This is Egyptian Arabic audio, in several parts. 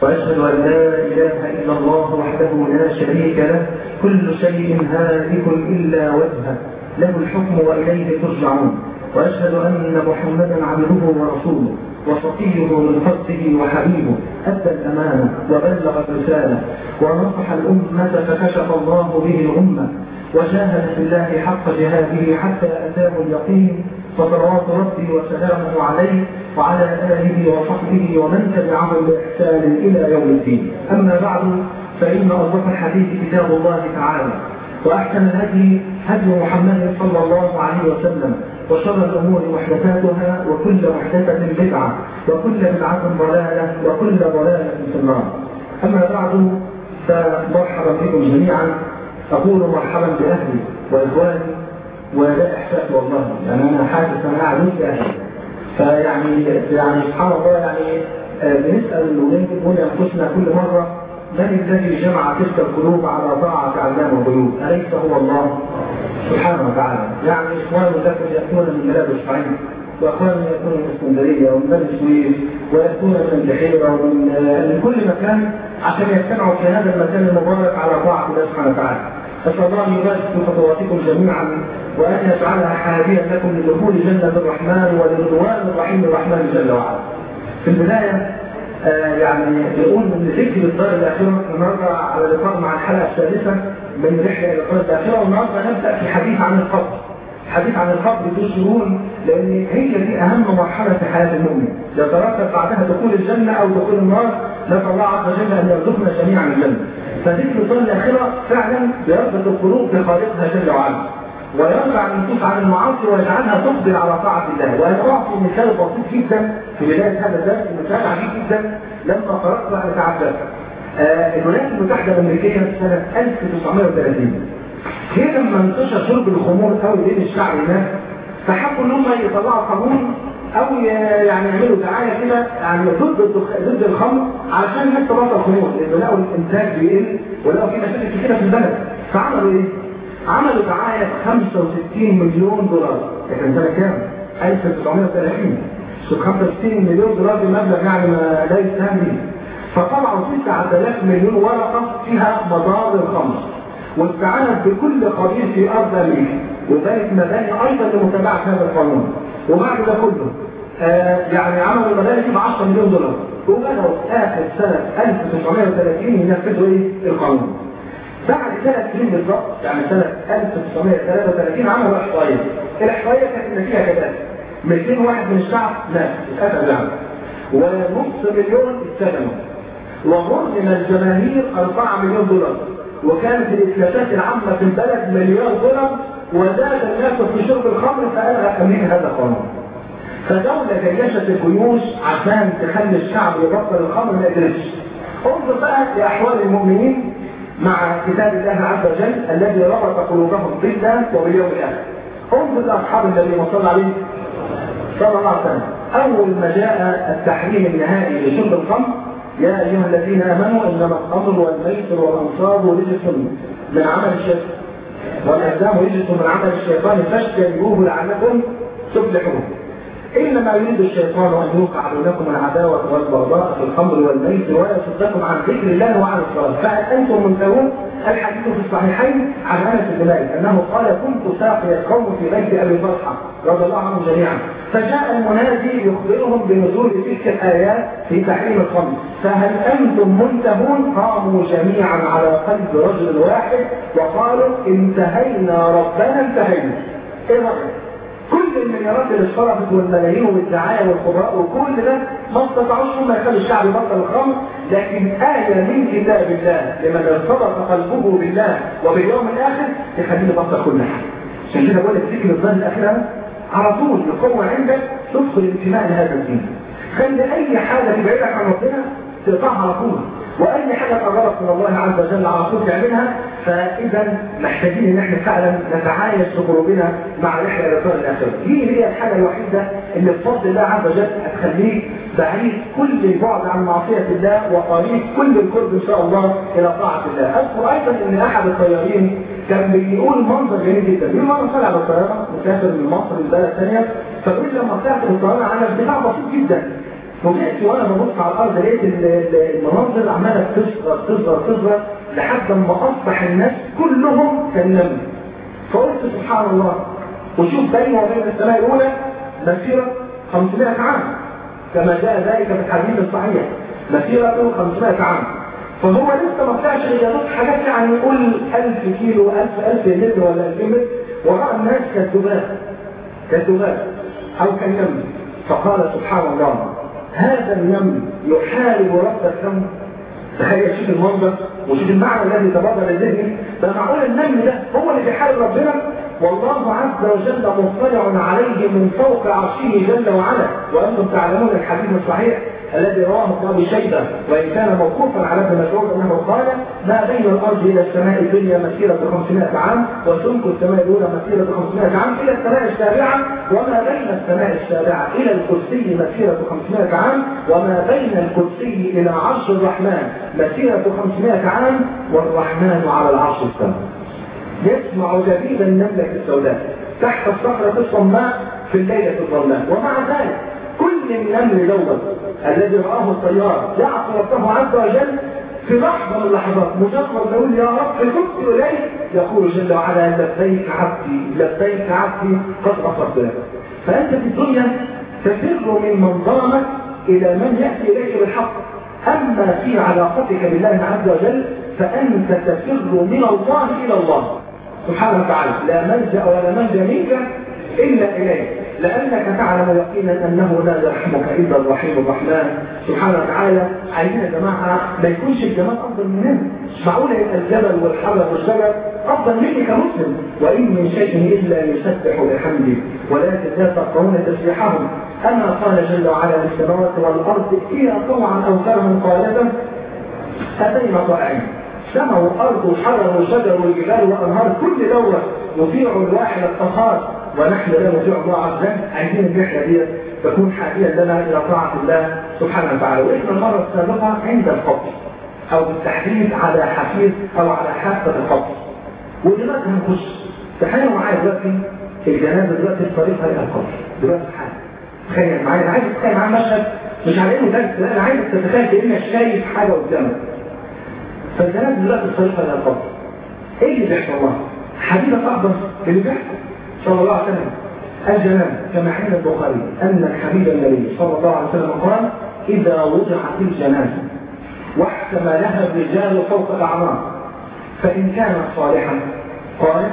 وأشهد أن لا إله إلا الله وحده لا شريك له كل شيء هالك إلا وجهه له الحكم وإليه ترجعون وأشهد أن محمدا عبده ورسوله وصفيه من خلقه وحبيبه أدى الأمانة وبلغ الرسالة ونصح الأمة فكشف الله به الأمة وجاهد في الله حق جهاده حتى أتاه اليقين فصلوات ربي وسلامه عليه وعلى آله وصحبه ومن تبعهم بإحسان إلى يوم الدين أما بعد فإن أصدق الحديث كتاب الله تعالى وأحسن الهدي هدي محمد صلى الله عليه وسلم وشر الأمور محدثاتها وكل محدثة بدعة وكل بدعة ضلالة وكل ضلالة في النار أما بعد فمرحبا بكم جميعا أقول مرحبا بأهلي وإخواني ولا إحساس والله يعني أنا حاسس أنا قاعد وسط أهلي فيعني يعني سبحان الله يعني آه، بنسأل ونقول أنفسنا كل مرة من الذي جمع تلك القلوب على طاعة علام الغيوب أليس هو الله سبحانه وتعالى يعني إخوان لكم يأتون من بلاد الصعيد وأخوان يأتون من اسكندرية ومن بني سويس ويأتون من البحيرة ومن آه، من كل مكان عشان يجتمعوا في هذا المكان المبارك على طاعة الله سبحانه وتعالى أسأل الله أن يبارك في خطواتكم جميعا وأن يجعلها حاديا لكم لدخول جنة الرحمن ولرضوان الرحيم الرحمن جل وعلا. في البداية آه يعني نقول من ذكر الدار الآخرة النهارده على لقاء مع الحلقة السادسة من رحلة إلى الدار الآخرة والنهارده نبدأ في حديث عن القبر. الحديث عن القبر ذو شرون لأن هي دي أهم مرحلة في حياة المؤمن. يترتب بعدها دخول الجنة أو دخول النار نسأل الله عز وجل أن يرزقنا جميعا الجنة. فذكر الدار الآخرة فعلا بيربط القلوب بخالقها جل وعلا. ويرفع النفوس عن المعاصي ويجعلها تقبل على طاعة الله وأنا أعطي مثال بسيط جدا في بداية هذا الدرس مثال عجيب جدا لما قرأت أن أتعبد آه الولايات المتحدة الأمريكية في سنة 1930 هي لما انتشر شرب الخمور قوي بين الشعب هناك فحبوا ان هم يطلعوا قانون او يعني يعملوا دعايه كده يعني ضد الدخ- ضد الخمر علشان الناس تبطل الخمور لان لقوا الانتاج بيقل ولقوا في مشاكل كتيره في البلد فعملوا ايه؟ عملوا دعايه ب 65 مليون دولار كان سنه كام؟ 1930 شوف 65 مليون دولار دي مبلغ يعني ما لا يساهم به فطلعوا 9000 مليون ورقه فيها مضار الخمر واستعانت بكل قبيل في ارض امريكا وذلك مباني ايضا لمتابعه هذا القانون وبعد ده كله آه يعني عملوا مباني ب 10 مليون دولار وبداوا اخر سنه 1930 ينفذوا ايه القانون بعد ثلاث سنين بالضبط يعني سنه 1933 عملوا احصائيه الاحصائيه كانت النتيجه كذلك 200 واحد من الشعب مات اتقتل يعني ونص مليون اتسجنوا وغرم الجماهير 4 مليون دولار وكانت الإفلاسات العامة في البلد مليار دولار وزاد الناس في شرب الخمر فألغى أمريكا هذا القانون. فدولة جيشت الجيوش عشان تخلي الشعب يبطل الخمر ما قدرتش. انظر بقى لأحوال المؤمنين مع كتاب الله عز وجل الذي ربط قلوبهم بالله وباليوم الآخر. انظر لأصحاب النبي صلى الله عليه صلى الله عليه وسلم. أول ما جاء التحريم النهائي لشرب الخمر يا أيها الذين آمنوا إنما الخمر والميسر والأنصاب رجس من عمل الشيطان والأزلام رجس من عمل الشيطان فاجتنبوه لعلكم تفلحون إنما يريد الشيطان أن يوقع بينكم العداوة والبغضاء في الخمر والميسر ويصدكم عن ذكر الله وعن الصلاة فهل أنتم منتهون؟ الحديث في الصحيحين عن أنس بن مالك أنه قال كنت ساقي القوم في بيت أبي طلحة رضي الله عنهم جميعا فجاء المنادي يخبرهم بنزول تلك الآيات في تحريم الخمر فهل أنتم منتهون قاموا جميعا على قلب رجل واحد وقالوا انتهينا ربنا انتهينا ايه رأيك؟ كل المليارات اللي اشتركت والملايين والدعايه والخبراء وكل ده ما استطاعوش هم يخلوا الشعب يبطل الخمر لكن آية من كتاب الله لمن ارتبط قلبه بالله وباليوم الآخر تخليه يبطل كل حاجة. عشان كده بقول لك ذكر الظن الأخيرة على طول يقوم عندك تدخل الانتماء لهذا الدين. خلي أي حاجة تبعدك عن ربنا تقطعها على طول. واي حاجه تقربك من الله عز وجل على طول تعملها فاذا محتاجين ان احنا فعلا نتعايش بقلوبنا مع رحله الى الدار الاخره. دي هي الحاجه الوحيده اللي بفضل الله عز وجل هتخليك بعيد كل البعد عن معصيه الله وقريب كل القرب ان شاء الله الى طاعه الله. اذكر ايضا ان احد الطيارين كان بيقول منظر جميل جدا، بيقول مره طلع بالطياره مسافر من مصر لبلد ثانيه فبيقول لما طلعت بالطياره على ارتفاع بسيط جدا وجئت وانا ببص على الارض لقيت المناظر عماله تصغر تصغر تصغر لحد ما اصبح الناس كلهم كالنمل فقلت سبحان الله وشوف بينه وبين السماء الاولى مسيره 500 عام كما جاء ذلك في الحديث الصحيح مسيرة 500 عام فهو لسه ما طلعش غيابات حاجات يعني نقول 1000 كيلو 1000 1000 متر ولا 2000 متر وراى الناس كالذباب كالذباب او كالنمل فقال سبحان الله هذا النمل يحارب رب الكون تخيل شوف المنظر وشوف المعنى الذي تبادر لذهني ده معقول النمل ده هو اللي بيحارب ربنا والله عز وجل مطلع عليه من فوق عرشه جل وعلا وانتم تعلمون الحديث الصحيح الذي رواه ابن ابي شيبه وان كان موقوفا على ابن مسعود انه قال ما بين الارض الى السماء الدنيا مسيره 500 عام وسمك السماء الاولى مسيره 500 عام الى السماء السابعه وما بين السماء السابعه الى الكرسي مسيره 500 عام وما بين الكرسي الى عرش الرحمن مسيره 500 عام والرحمن على العرش استوى يسمع دبيب النمله السوداء تحت الصخره الصماء في الليله الظلماء ومع ذلك كل النمل دوت الذي رآه الطيار يعصي ربه عز وجل في لحظة من اللحظات مجرد نقول يا رب تبت إليك يقول جل وعلا لبيك عبدي لبيك عبدي قد غفرت لك فأنت في الدنيا تفر من منظامك إلى من يأتي إليك بالحق أما في علاقتك بالله عز وجل فأنت تفر من الله إلى الله سبحانه وتعالى لا ملجأ ولا منجا منك إلا إليه لأنك تعلم يقينا أنه لا يرحمك إلا الرحيم الرحمن سبحانه وتعالى عايزين يا جماعة ما يكونش الجمال أفضل مننا معقول يبقى الجبل والحجر والشجر أفضل مني كمسلم وإن من شيء إلا يسبح بحمده ولكن لا تفقهون تسبيحهم أما قال جل وعلا للسماوات والأرض ائتيا طوعا أو كرها قالتا أتينا طائعين سماء وأرض وحجر وشجر والجبال وأنهار كل دولة يطيع الواحد القهار ونحن لا نطيع الله عز وجل عايزين الرحله دي تكون حقيقه لنا الى طاعه الله سبحانه وتعالى واحنا المره السابقه عند القبر او بالتحديد على حفيظ او على حافه القبر ودلوقتي هنخش تخيلوا معايا دلوقتي الجنازه دلوقتي في طريقها الى القبر دلوقتي حاجه تخيل معايا انا عايز اتخيل معايا مشهد مش على انه درس لا انا عايزك تتخيل كانك شايف حاجه قدامك فالجنازه دلوقتي في طريقها الى القبر ايه اللي بيحصل الله؟ حبيبك اكبر اللي بيحصل صلى الله عليه وسلم الجنان كما حين البخاري أن الحبيب النبي صلى الله عليه وسلم قال إذا وضعت الجنازة واحتملها الرجال فوق الأعمار فإن كانت صالحا قال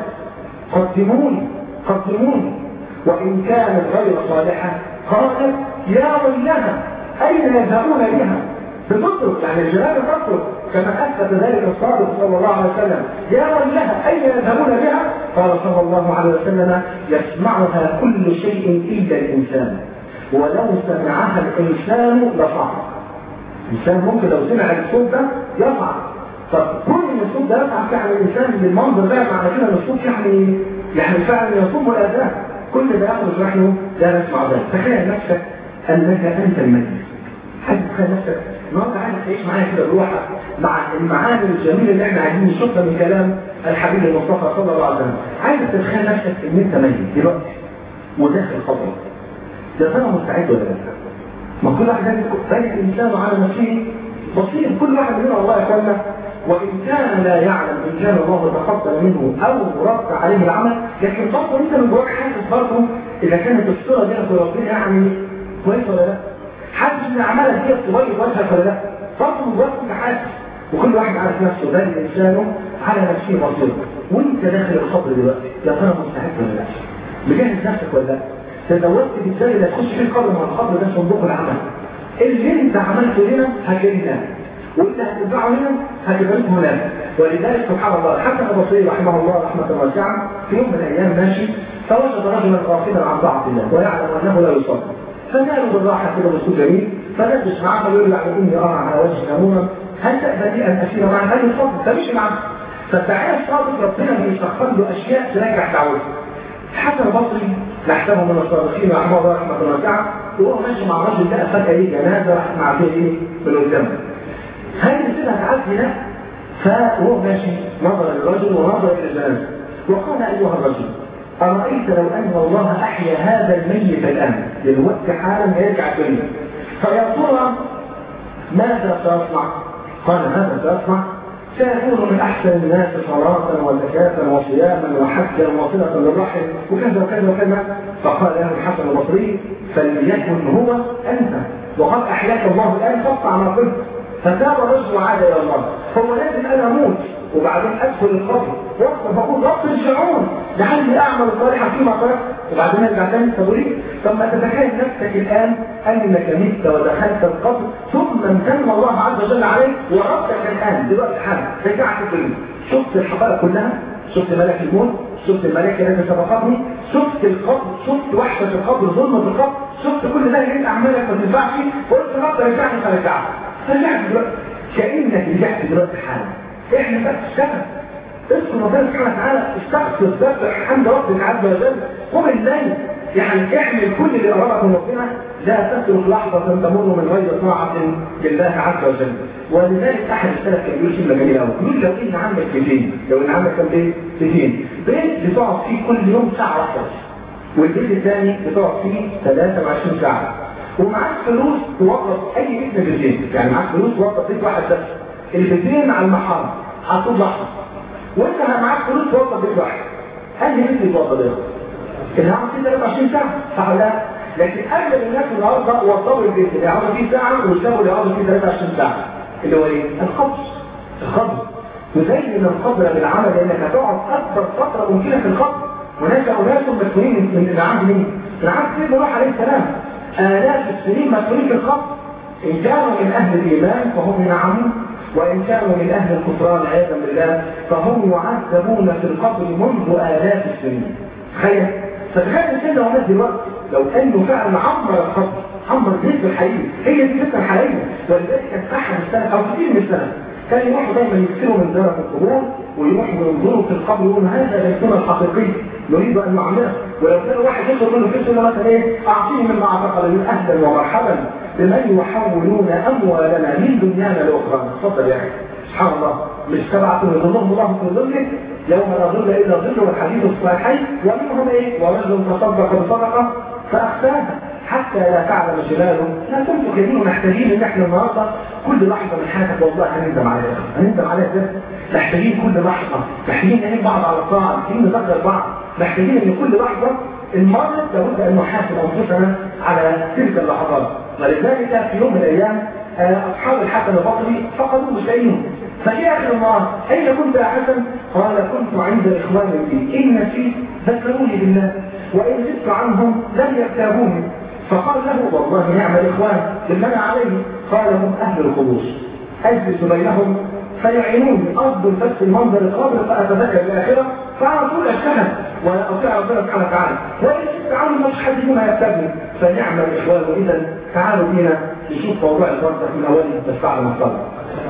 قدموني قدموني وإن كانت غير صالحة قال يا ويلها أين يذهبون بها بتترك يعني الجنازة تترك كما أثبت ذلك الصادق صلى الله عليه وسلم يا ويلها أين يذهبون بها قال صلى الله عليه وسلم يسمعها كل شيء إلا الإنسان ولو سمعها الإنسان لصعق الإنسان ممكن لو سمع الصوت ده يصعق طب كل ان الصوت ده يصعق يعني الإنسان بالمنظر ده معنى كده ان الصوت يعني يعني فعلا يصوم الأذان كل ده يخرج نحن لا نسمع ذلك تخيل نفسك أنك أنت الميت حد تخيل نفسك النهارده عايز تعيش معايا كده بروحك مع المعاني الجميله اللي احنا عايزين نشوفها من كلام الحبيب المصطفى صلى الله عليه وسلم عايز تتخيل نفسك ان انت ميت دلوقتي وداخل قبرك يا ترى مستعد ولا لا؟ ما كل واحد لازم بل الانسان على نفسه بصير كل واحد مننا والله يا اخوانا وان كان لا يعلم ان كان الله تقبل منه او رد عليه العمل لكن برضه انت من جواك حاسس برضه اذا كانت الصوره دي ربنا يعني كويس ولا لا؟ حاسس ان اعمالك دي تبيض وجهك ولا لا برضه من جواك انت حاسس وكل واحد عارف نفسه بل الانسان على نفسه بصير وانت داخل القبر دلوقتي يا ترى مستعد ولا لا مجهز نفسك ولا لا تزودت ازاي اللي هتخش فيه القبر مع القبر ده صندوق العمل اللي انت عملته هنا هتلاقيه هناك وانت هتتبعه هنا هتبقى هناك ولذلك سبحان الله حتى البصري رحمه الله رحمه واسعه في يوم من الايام ماشي فوجد رجلا غافلا عن طاعه الله ويعلم انه لا يصلي فجاء بالراحه كده باسلوب جميل فنجلس معاه فيقول له يعني اني ارى على وجهك نورا هل تأبى لي ان اسير معك؟ قال له اتفضل فمشي معاه فالداعيه الصادق ربنا بيسخر له اشياء تنجح دعوته حتى البصري نحسبه من الصادقين رحمه الله رحمه واسعه وهو ماشي مع الرجل لقى فجاه ايه جنازه راح مع فيه ايه من قدامه هل كده هتعدي ده فهو ماشي نظر للرجل ونظر الى الجنازه وقال ايها الرجل ارايت لو ان الله احيا هذا الميت الان دلوقتي حالا يرجع الدنيا فيا ترى ماذا سيصنع؟ قال ماذا سيصنع؟ سيكون من احسن الناس صلاه وزكاه وصياما وحجا وصله للرحم وكذا وكذا وكذا فقال له الحسن البصري فليكن هو انت وقد احياك الله الان فاصنع ما قلت فتاب الرجل وعاد الى الله هو لازم انا اموت وبعدين ادخل القبر واقف فاقول رب ارجعون لعلي اعمل صالحا فيما تركت وبعدين ارجع تاني طب وليه؟ طب ما تتخيل نفسك الان انك مت ودخلت القبر ثم امتن الله عز وجل عليك وردك الان دلوقتي حالا رجعت الدنيا شفت الحقائق كلها شفت ملك الموت شفت الملائكه التي سبقتني شفت القبر شفت وحشه القبر ظلمه القبر شفت كل ده لقيت اعمالك ما تنفعش وقلت رب رجعني فرجعت فرجعت دلوقتي كانك رجعت دلوقتي حالا احنا بقى اشتغل اذكر ربنا سبحانه وتعالى استغفر ذبح حمد ربك عز وجل قم الليل يعني اعمل كل اللي قربك من ربنا لا تترك لحظة تمر من غير طاعة لله عز وجل ولذلك احد السلف كان بيقول كلمة جميلة قوي يقول لو ان عندك بيتين لو ان عندك كم بيت بيتين بيت بتقعد فيه كل يوم ساعة واحدة والبيت الثاني بتقعد فيه 23 ساعة ومعاك فلوس توظف اي بيت من البيتين يعني معاك فلوس توظف بيت واحد بس البيتين على المحارم هتطول لحظة وانت معاك فلوس توظف بيت واحد هل بيت يتوظف ايه؟ اللي عمل فيه 23 ساعة صح ولا لا؟ لكن اغلب الناس النهارده وصلوا البيت اللي يقعدوا فيه ساعة ويشتغلوا اللي يقعدوا فيه 23 ساعة اللي هو ايه؟ الخبز الخبز تزين القبر بالعمل لانك هتقعد اكبر فترة ممكنة في الخبز هناك اناس مسؤولين من من عهد مين؟ من عهد سيدنا نوح عليه السلام آلاف السنين مسؤولين في الخبز إن كانوا من أهل الإيمان فهم ينعمون وإن كانوا من أهل الكفران عياذا بالله فهم يعذبون في القبر منذ آلاف السنين تخيل فتخيل كده والناس دلوقتي لو انه فعلا عمر القبر عمر البيت الحقيقي هي دي الفتنه الحقيقيه ولذلك كان احد السنه او كثير من السنه كان يروحوا دايما يكسروا من زيارة القبور ويروحوا ينظروا في القبر ويقولوا هذا بيتنا الحقيقي نريد ان نعمره ولو كان واحد يطلب منه فلوس يقول مثلا ايه اعطيني مما اعتقد من اهلا ومرحبا بمن يحولون اموالنا من دنيانا لاخرانا اتفضل يا اخي سبحان الله مش سبعة يظلهم الله في ظله يوم لا ظل الا ظل والحديث الصحيحين ومنهم ايه ورجل تصدق بصدقه فاخفاها حتى لا تعلم شماله لا تنفق يمينه محتاجين ان احنا النهارده كل لحظه من حياتك والله هنندم عليها هنندم عليها ده محتاجين كل لحظه محتاجين نعين بعض على الطاعه محتاجين نذكر بعض محتاجين ان كل لحظه المرض لابد ان نحاسب انفسنا على تلك اللحظات ولذلك في يوم من الايام اصحاب الحسن البصري فقدوا مشاهيرهم ففي اخر النهار اين كنت يا حسن؟ قال كنت عند اخواني لي ان نسيت ذكروني بالله وان زدت عنهم لم يكتابوني فقال له والله نعم الاخوان اللي انا عليه قال هم اهل الخلوص اجلس بينهم فيعينوني افضل بس المنظر القابل فاتذكر الاخره فعلى طول اشتغل واطيع ربنا سبحانه وتعالى وان زدت عنهم مش حد فيهم هيكتبني فنعم الاخوان واذا تعالوا بينا نشوف موضوع البرزخ من اوله بس بعد ما نصلي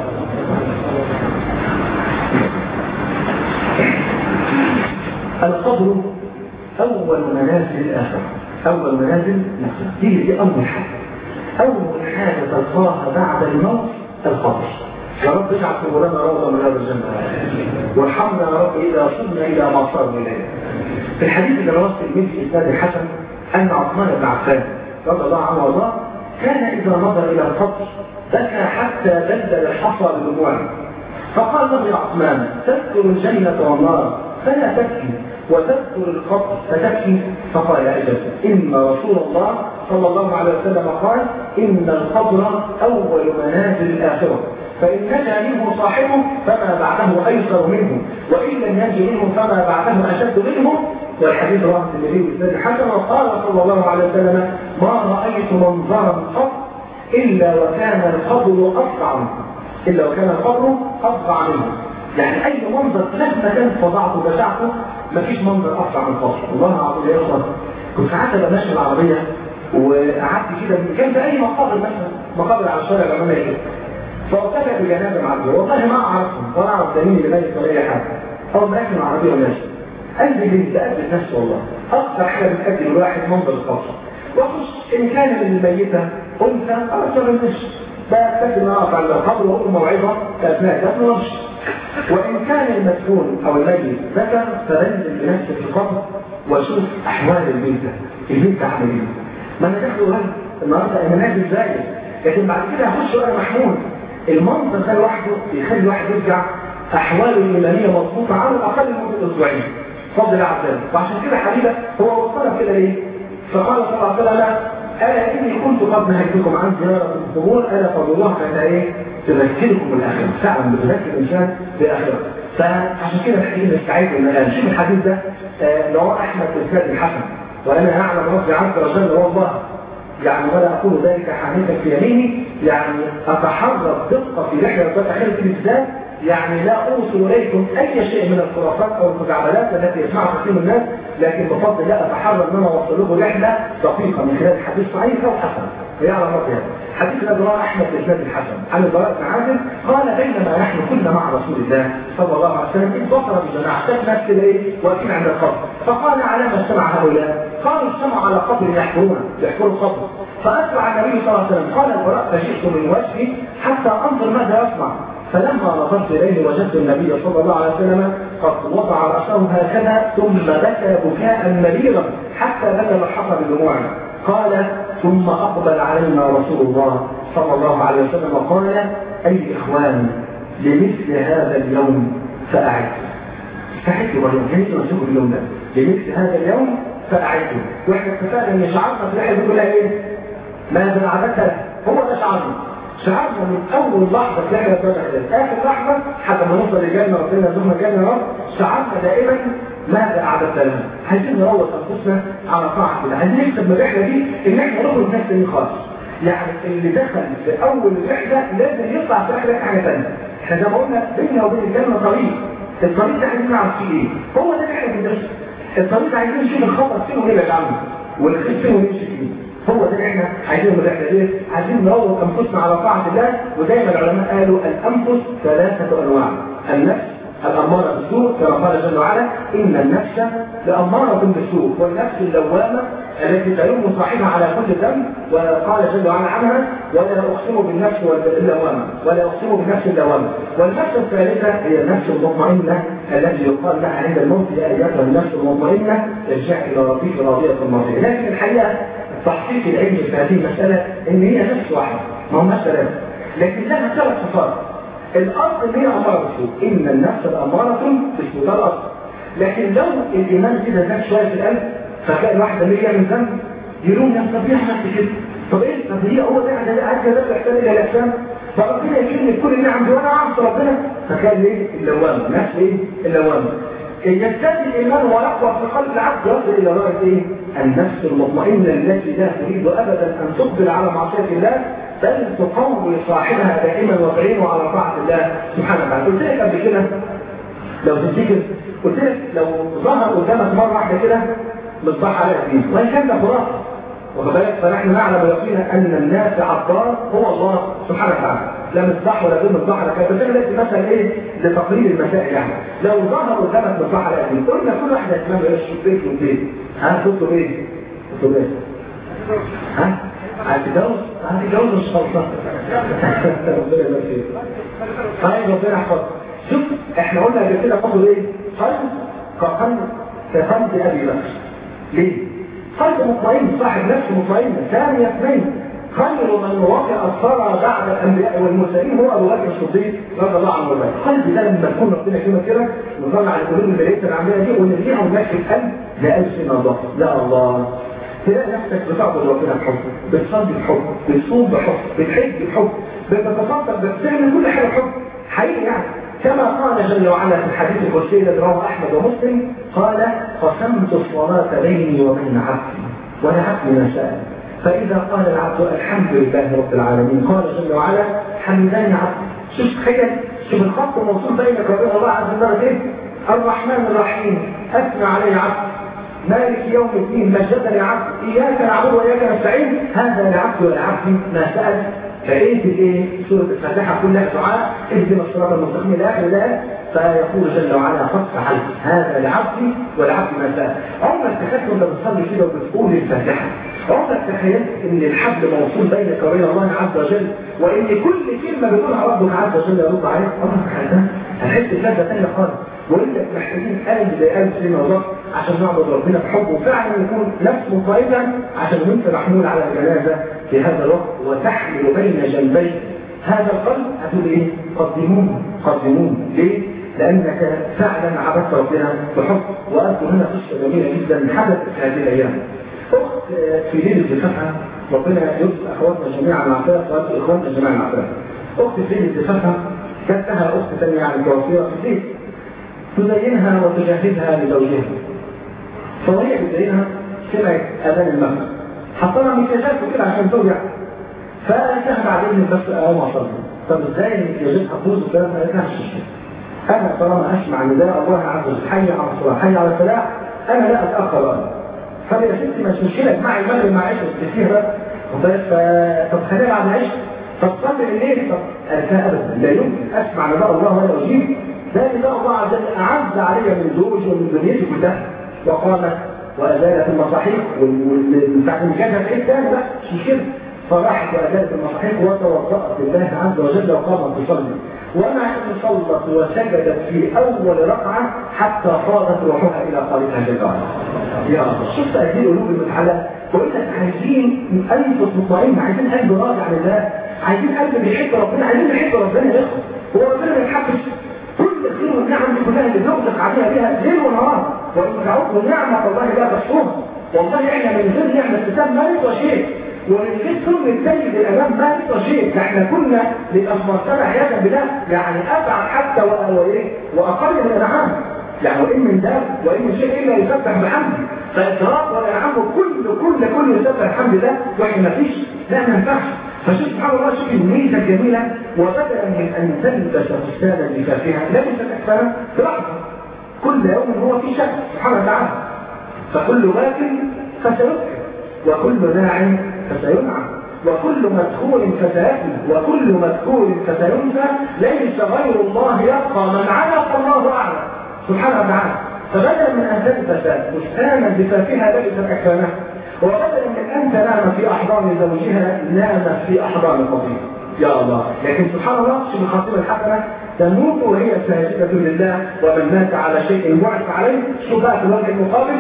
القبر أول منازل الآخرة أول منازل الآخرة دي دي أول حاجة أول حاجة تلقاها بعد الموت القبر يا رب اجعل قبورنا روضة من هذا الجنة وارحمنا يا رب إذا وصلنا إلى ما صار إليه في الحديث اللي رواه الترمذي في إسناد الحسن أن عثمان بن عفان رضي الله عنه وارضاه كان إذا نظر إلى القبر بكى حتى بلل الحصى بدموعه فقال له يا عثمان تذكر الجنة والنار فلا تبكي وتذكر القبر فتبكي فقال اجل ان رسول الله صلى الله عليه وسلم قال ان القبر اول منازل الاخره فان نجا منه صاحبه فما بعده ايسر منه وان لم ينج منه فما بعده اشد منه والحديث رواه النبي بن حسن وقال صلى الله عليه وسلم ما رايت منظرا قط الا وكان القبر اسرع منه الا وكان القبر اسرع منه يعني اي منظر مهما كانت فظاعته وبشاعته مفيش منظر اسرع من القبر والله العظيم يا اخوان كنت ساعات ابقى ماشي العربيه وقعدت كده جنب اي مقابر مثلا مقابر على الشارع الاماميه كده فارتفع بجنازه معديه والله ما اعرفهم ولا اعرف ده مين اللي ميت ولا اي حاجه اول ما راكب العربيه وماشي قلبي بيتأذب نفسه والله اكثر حاجه بتأذب الواحد منظر القبر واخش ان كان من الميته انثى خلاص ما بنمشي بأكتفي ان اقف عند القبر واقول موعظه كاثناء دفن وامشي وإن كان المدفون أو الميت ذكر فبنزل بنفسي في القبر وأشوف أحوال البيت البيت عامل إيه؟ ما أنا داخل وهل النهارده أنا نازل زايد لكن بعد كده هخش انا محمود المنظر ده لوحده بيخلي الواحد يرجع احواله الايمانيه مضبوطه على الاقل لمده اسبوعين فضل الله عز وجل وعشان كده حبيبه هو وصلها كده ليه؟ فقال صلى الله عليه وسلم الا اني كنت قد نهيتكم عن زياره القبور الا فضلوها فانها ايه؟ تذكركم بالاخره فعلا بتذكر الانسان بالاخره فعشان كده محتاجين نستعيد ان نشوف الحديث ده اللي هو احمد بن سعد الحسن وانا اعلم ربي عز وجل هو الله يعني ولا اقول ذلك حديثا في يميني يعني اتحرى الدقه في رحله اخره الابتداء يعني لا اوصل اليكم اي شيء من الخرافات او الخزعبلات التي يسمعها كثير من الناس لكن بفضل الله اتحرى ان انا اوصل لكم رحله دقيقه من خلال حديث صحيح او حسن ويعلم ربي هذا حديث الذي رواه احمد بن سعد الحسن عن البراء بن عازب قال بينما نحن كنا مع رسول الله صلى الله عليه وسلم اذ بصر بجماعه ناس كده ايه واقفين عند القبر فقال على ما اجتمع هؤلاء قالوا اجتمعوا على قبر يحفرونه يحفروا القبر فاسرع النبي صلى الله عليه وسلم قال البراء فجئت من وجهي حتى انظر ماذا يصنع فلما نظرت اليه وجدت النبي صلى الله عليه وسلم قد وضع راسه هكذا ثم بكى بكاء مريرا حتى بكى الحصى بدموعه قال ثم اقبل علينا رسول الله صلى الله عليه وسلم وقال اي اخوان لمثل هذا اليوم فاعدوا استحقوا اليوم كيف نشوف اليوم ده لمثل هذا اليوم فاعدوا واحنا اتفقنا ان شعارنا في الرحله دي كلها ايه؟ ماذا عبدت هو ده شعارنا شعارنا من اول لحظه في رحله بدر اخر لحظه حتى ما نوصل للجنه ربنا يرزقنا الجنه يا رب شعارنا دائما ماذا اعددت لنا؟ عايزين نروض انفسنا على طاعه الله، عايزين نكسب من الرحله دي ان احنا نخرج ناس تانيين خالص. يعني اللي دخل في اول الرحله لازم يطلع في رحله حاجه ثانيه. احنا زي ما قلنا بيننا وبين الجنه طريق. الطريق ده عايزين نعرف فيه ايه؟ هو ده اللي احنا بندرسه. الطريق ده عايزين نشوف الخطر فين ونبعد عنه. والخير فين ونمشي فيه. هو ده اللي احنا عايزينه من الرحله دي عايزين نروض انفسنا على طاعه الله ودايما العلماء قالوا الانفس ثلاثه انواع النفس الأمارة بالسوء كما قال جل وعلا إن النفس لأمارة بالسوء والنفس اللوامة التي تلوم صاحبها على كل ذنب وقال جل وعلا عنها ولا أقسم بالنفس اللوامة ولا أقسم بالنفس اللوامة والنفس الثالثة هي النفس المطمئنة التي يقال لها عند الموت يا أيتها النفس المطمئنة ارجع إلى ربك راضية مرضية لكن الحقيقة تحقيق العلم في هذه المسألة إن هي نفس واحدة ما هماش ثلاثة لكن لها ثلاث صفات الاصل هي اماره بالسوء ان النفس الاماره بالسوء ده الاصل لكن لو الايمان كده زاد شويه في القلب فتلاقي الواحد لما يعمل ذنب يلوم نفسه طب ليه عملت كده؟ طب ايه طب هي هو ده ده عايز كده يحتاج الى الاحسان فربنا يكرمني بكل النعم دي وانا اعصي ربنا فكان ايه اللوامه نفس ايه اللوامه يزداد الايمان ويقوى في قلب العبد يصل الى درجه ايه؟ النفس المطمئنه التي لا تريد ابدا ان تقبل على معصيه الله بل تقوي صاحبها دائما وتعينه على طاعه الله سبحانه وتعالى قلت لك قبل كده لو تفتكر قلت لك لو ظهر قدامك مره واحده كده مصباح على الدين وان كان ده خرافه واخد بالك فنحن نعلم يقينا ان الناس عطار هو الله سبحانه وتعالى لا مصباح ولا غير مصباح ولا كده بس لك مثلا ايه لتقليل المسائل يعني لو ظهر قدامك مصباح على الدين قلنا كل واحد هيتمنى ايش بيت وبيت ها تطلب ايه؟ تطلب ايه؟ ها؟ هتتجوز هتتجوز مش خالصة ربنا يبارك فيك طيب ربنا يحفظك شوف احنا قلنا قبل كده برضه ايه قلب كقلب كقلب ابي بكر ليه؟ قلب مطمئن صاحب نفس مطمئن ثاني اثنين خير من وقع الثرى بعد الانبياء والمرسلين هو ابو بكر الصديق رضي الله عنه وارضاه القلب ده لما يكون ربنا كده كده نطلع القلوب المليئه العمليه دي ونرجعها ونمشي القلب لا الف الله لا الله تلاقي نفسك بتعبد ربنا بحب بتصلي بحب بتصوم بحب بتحج بحب بتتصدق بتعمل كل حاجه بحب حقيقي يعني كما قال جل وعلا في الحديث القدسي الذي رواه احمد ومسلم قال قسمت الصلاه بيني وبين عبدي ولعبدي ما سال فاذا قال العبد الحمد لله رب العالمين قال جل وعلا حمداني عبدي شوف تخيل شوف الخط الموصول بينك وبين الله عز وجل ايه الرحمن الرحيم اثنى علي عبدي مالك يوم الدين مجدني عبد اياك نعبد واياك نستعين هذا لعبد ولعبد ما سال فايه الايه سوره الفاتحه كلها دعاء اهدنا الصراط المستقيم الى اخر الايه فيقول جل وعلا قد فعلت هذا لعبدي ولعبد ما سال عمرك تخيلت وانت بتصلي كده وبتقول الفاتحه عمرك تخيلت ان الحبل موصول بينك وبين الله عز وجل وان كل كلمه بيقولها ربك عز وجل يرد عليك عمرك تخيلتها هتحس بلذه ثانيه خالص وانت محتاجين قلب زي قلب سيدنا الله عشان نعبد ربنا بحب وفعلا يكون نفس مطمئنة عشان وانت محمول على الجنازة في هذا الوقت وتحمل بين جنبي هذا القلب هتقول ايه؟ قدمون قدمون ليه؟ لأنك فعلا عبدت ربنا بحب وأذكر هنا قصة جميلة جدا حدثت في هذه الأيام أخت في ليلة زفافها ربنا يرزق أخواتنا جميعا العافية وأرزق إخواننا جميعا العافية أخت في ليلة زفافها كانت لها أخت ثانية يعني توفيها في البيت تزينها وتجهزها لزوجها فوهي بتزينها سمعت أذان المغرب حطها مكياجات وكده عشان توجع فقالت لها بعدين بس أقوم أصلي طب ازاي المكياجات هتبوظ والكلام ده قالت لها مش مشكلة أنا طالما أسمع نداء الله عز وجل حي على الصلاة حي على الفلاح أنا لا أتأخر أنا طب يا ستي مش مشكلة اجمعي المغرب مع عشرة تسير بقى طب خليها بعد العشاء طب صلي الليل طب قالت لها أبدا لا يمكن أسمع نداء الله ولا أجيب ده نداء الله عز وجل أعز علي من زوجي ومن دنيتي كلها وقامت وأزالت المصاحيح بتاعت المجاهدة في الثاني لا مش كده فراحت وأزالت المصاحيح وتوضأت لله عز وجل وقامت تصلي ومع أن صلت وسجدت في أول ركعة حتى فاضت روحها إلى خالقها جل وعلا. يا رب شفت هذه القلوب المتحلة بقول لك عايزين قلب مطمئن عايزين قلب راضي عن الله عايزين قلب بيحب ربنا عايزين نحب ربنا يا اخوه هو ربنا ما يحبش كل الخير والنعم دي كلها اللي بنغلق عليها بها ليل ونهار وان تعودوا نعمه الله لا تحصوها والله احنا من غير نعمه الكتاب ما نسوى شيء ومن غير سنة سيد الأمام ما نسوى شيء احنا كنا للأفمارتنا عياذا بالله يعني أبعد حتى وإيه وأقل من الأنعام يعني وإن من داب وإن من شيء إلا يسبح بحمده فالإدراك والأنعام كل كل كل يسبح الحمد لله وإحنا ما فيش لا ما ينفعش فشوف سبحان الله شوف الميزة الجميلة وبدلا من أن تلبس فستانا لفافها لبست أحسانا في لحظة كل يوم هو في شك سبحانه وتعالى فكل واكل فسيذكر وكل ناع فسينعم وكل مدخول فسيأتي وكل مدخول فسينسى ليس غير الله يبقى من علق الله أعلم سبحانه وتعالى فبدلا من أن تلبس بستانا بفافها لبست أكفانها وبدلا من أن تنام في أحضان زوجها نامت في أحضان قضية يا الله لكن سبحان الله شوف الخاطبة الحسنة تموت وهي ساجدة لله ومن مات على شيء وعد عليه شوف بقى في الوجه المقابل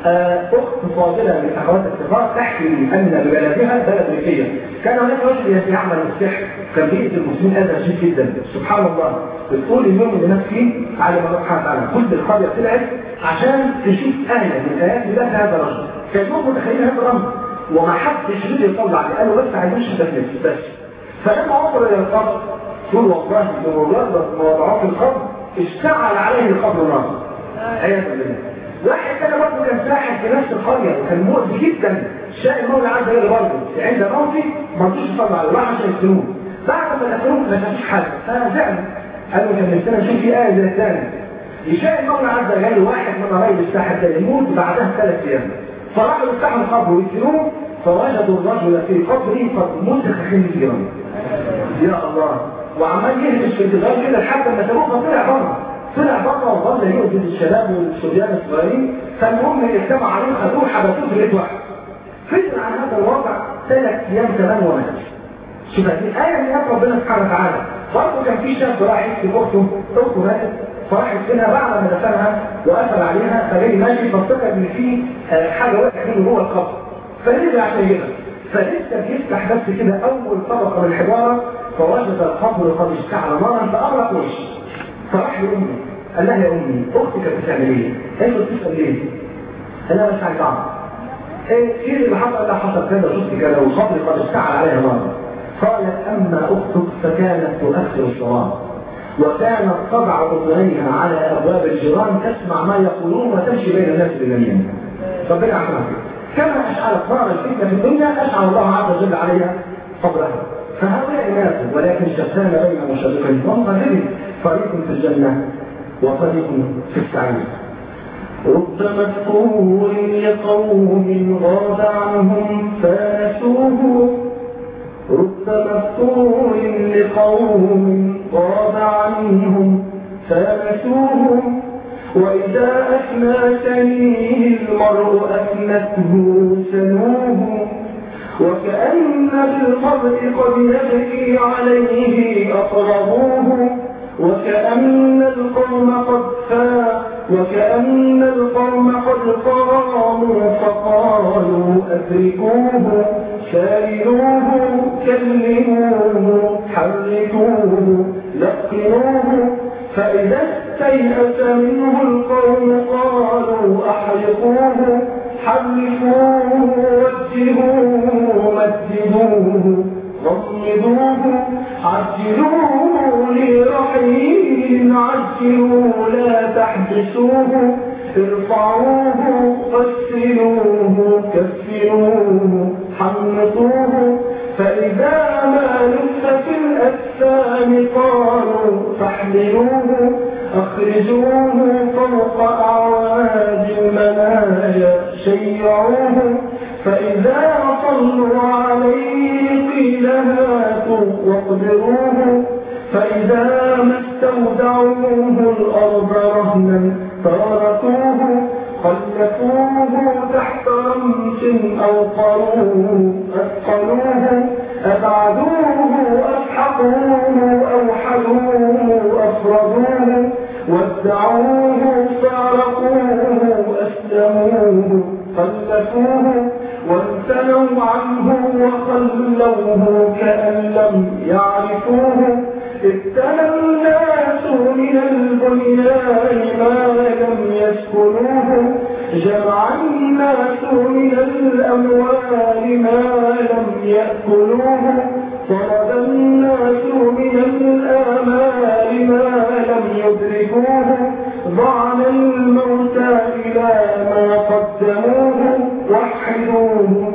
أخت فاضلة من أخوات الصغار تحكي أن ببلدها بلد ريفية كان هناك رجل يعمل السحر كان بيئة المسلمين أذى شديد جدا سبحان الله بتقول اليوم اللي مات فيه على الله سبحانه وتعالى كل القرية طلعت عشان تشوف آية من آيات الله هذا الرجل كان يوم متخيلين هذا الرمز وما حدش رضي يطلع عليه قالوا بس عايزين شباب بس فلما وصل إلى القبر يقول والله بمجرد ما وضعوه في القبر اشتعل عليه القبر نار عياذا بالله واحد كان برضه كان ساحر في نفس القرية وكان مؤذي جدا شاء المولى عز وجل برضه عند موته ما رضوش يصلوا عليه راح عشان يقتلوه بعد ما قتلوه ما شافش حاجة فزعل قالوا كان نفسنا نشوف في آية زي الثانية يشاء المولى عز وجل واحد من قرايب الساحر ده يموت بعدها ثلاث أيام فراحوا يفتحوا القبر ويقتلوه فوجدوا الرجل في قبره قد مسخ خنزيرا يا الله وعمال يهمش في الجدار كده لحد ما سابوه طلع بره طلع بره وظل يؤذي الشباب والصبيان الصغيرين فالمهم اجتمع عليه خدوه حبسوه في بيت واحد فضل عن هذا الوضع ثلاث ايام كمان ومات شوف هذه آية من آيات ربنا سبحانه وتعالى برضه كان في شاب راح يكتب أخته أخته ماتت فراح يدفنها بعد ما دفنها وقفل عليها فجاي ماشي فافتكر إن في حاجة وقعت منه جوه القبر فنزل عشان يجيبها فلسه بيفتح بس كده أول طبقة من الحجارة فوجد القبر قد اشتعل نارا فأغرق وشه فراح لأمه قال لها يا أمي أختي كانت بتعمل إيه؟ هي بتسأل ليه؟ قال لها مش عايز أعرف إيه إيه اللي حصل؟ ده حصل كذا شفت كذا وصبري قد اشتعل عليها نارا قالت أما أختك فكانت تؤخر الصلاة وكانت تضع أذنيها على أبواب الجيران تسمع ما يقولون وتمشي بين الناس باليمين ربنا يحفظها كما أشعلت نار الفتنة في الدنيا أشعل الله عز وجل عليها قبرها فهؤلاء ناس ولكن شتان بين مشرقين ومغربين فريق في الجنة وفريق في السعير رب مذكور لقوم غاب عنهم فنسوه رب مذكور لقوم غاب عنهم فنسوه وإذا أثنى سنيه المرء أثنته سنوه وكأن بالقبر قد يبكي عليه أقربوه وكأن القوم قد وكأن القوم قد قاموا فقالوا أدركوه شاردوه كلموه حركوه لقنوه فإذا استيأس منه القوم قالوا أحرقوه حرفوه وجهوه مجدوه غمدوه عجلوا لرحيم عجلوا لا تحبسوه ارفعوه غسلوه كفروه حنطوه فإذا ما لف في الأجسام قالوا فاحملوه أخرجوه فوق أعواد المنايا شيعوه فإذا صلوا عليه قيل هاتوا واقدروه فإذا ما استودعوه الأرض رهنا تركوه خلفوه تحت رمس أو قروه أثقلوه أبعدوه أسحقوه أوحلوه أفردوه ودعوه فارقوه أسلموه خلفوه وامتنوا عنه وخلوه كأن لم يعرفوه ابتلى الناس من البنيان ما لم يسكنوه جمع الناس من الأموال ما لم يأكلوه طلب الناس من الآمال ما لم يدركوه ضعن الموتى إلى ما قدموه وحدوه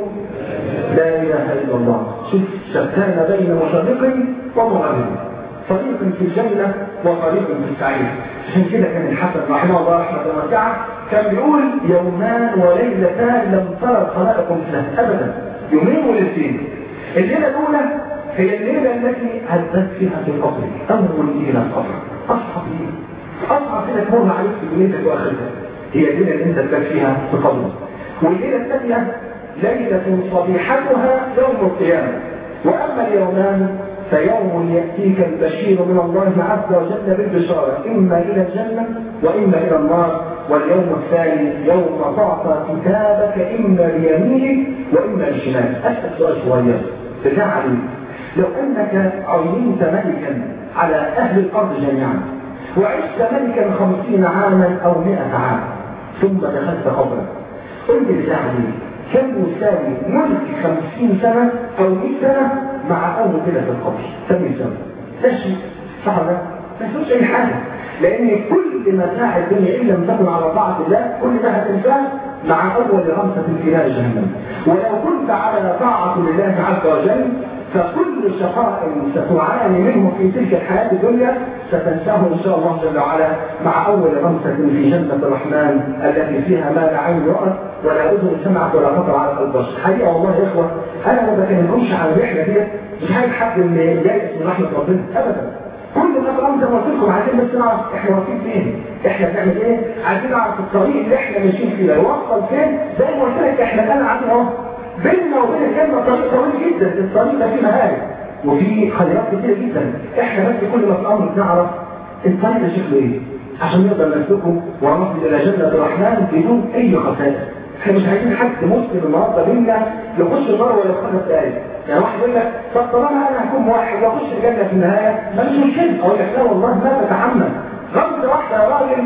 لا إله إلا الله شوف شتان بين مشرق ومغرب فريق في الجنة وفريق في السعير عشان كده كان الحسن رحمه الله رحمة واسعة كان بيقول يومان وليلتان لم ترى الخلائق مثله أبدا يومين وليلتين الليلة الأولى هي الليلة التي هدت فيها في القبر أول ليلة القبر أصحى ليلة أصحى كده تمر عليك في دنيتك وآخرتك هي الليلة اللي أنت تبات فيها في قبرك والليلة الثانية ليلة صبيحتها يوم القيامة وأما اليومان فيوم يأتيك البشير من الله عز وجل بالبشارة إما إلى الجنة وإما إلى النار واليوم الثاني يوم تعطى كتابك إما بيمينك وإما بشمالك أسأل سؤال صغير بالله عليك لو أنك عينت ملكا على أهل الأرض جميعا وعشت ملكا خمسين عاما أو مئة عام ثم دخلت قبرك قل لي بالله عليك كم يساوي ملك خمسين سنة أو مئة سنة مع أول كده في القبر كم يساوي؟ ده شيء صح ولا ما يسويش أي حاجة لأن كل متاع الدنيا إن لم تكن على طاعة الله كل ده هتنساه مع أول غمسة في نار جهنم ولو كنت على طاعة لله عز وجل فكل شقاء ستعاني منه في تلك الحياة الدنيا ستنساه إن شاء الله جل وعلا مع أول غمسة في جنة الرحمن التي فيها ما لا عين رأت ولا أذن سمعت ولا خطر على قلب بشر حقيقة والله يا إخوة أنا ما بكلمكمش على الرحلة دي مش عايز حد من يائس من رحمة ربنا أبدا كل ما طالما زي ما قلت لكم عايزين بس نعرف احنا واقفين فين احنا بنعمل ايه عايزين نعرف الطريق اللي احنا ماشيين فيه ده يوصل فين زي ما قلت لك احنا الان عندنا اهو بيننا وبين الجنه طريق طويل جدا الطريق ده فيه مهارب وفيه خيرات كتير جدا احنا بس كل ما في الامر بنعرف الطريق ده شكله ايه عشان نقدر نسلكه ونصل الى جنه الرحمن بدون اي خسائر احنا مش عايزين حد مسلم النهارده بينا يخش النار ولا يخرج تاني يعني واحد يقول لك طب طالما انا هكون موحد واخش الجنه في النهايه ما مش مشكله اقول لك لا والله ما تتحمل غمزه واحده يا راجل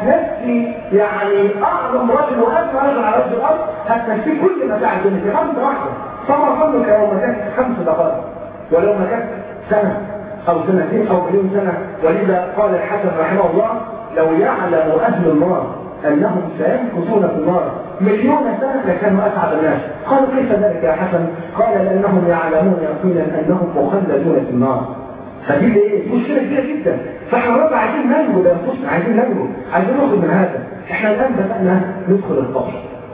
هتنسي يعني اعظم رجل واجمل رجل على وجه الارض هتنسي كل متاع الدنيا في غمزه واحده فما ظنك لو مكثت خمس دقائق ولو مكثت سنه او سنتين او مليون سنه ولذا قال الحسن رحمه الله لو يعلم اهل النار انهم سيمكثون في النار مليون سنة لكانوا أسعد الناس قالوا كيف ذلك يا حسن قال لأنهم يعلمون يقينا أنهم مخلدون في النار فدي ايه مشكلة كبيرة جدا فاحنا الرب عايزين ننجو بأنفسنا عايزين ننجو عايزين نخرج من هذا احنا الآن بدأنا ندخل القبر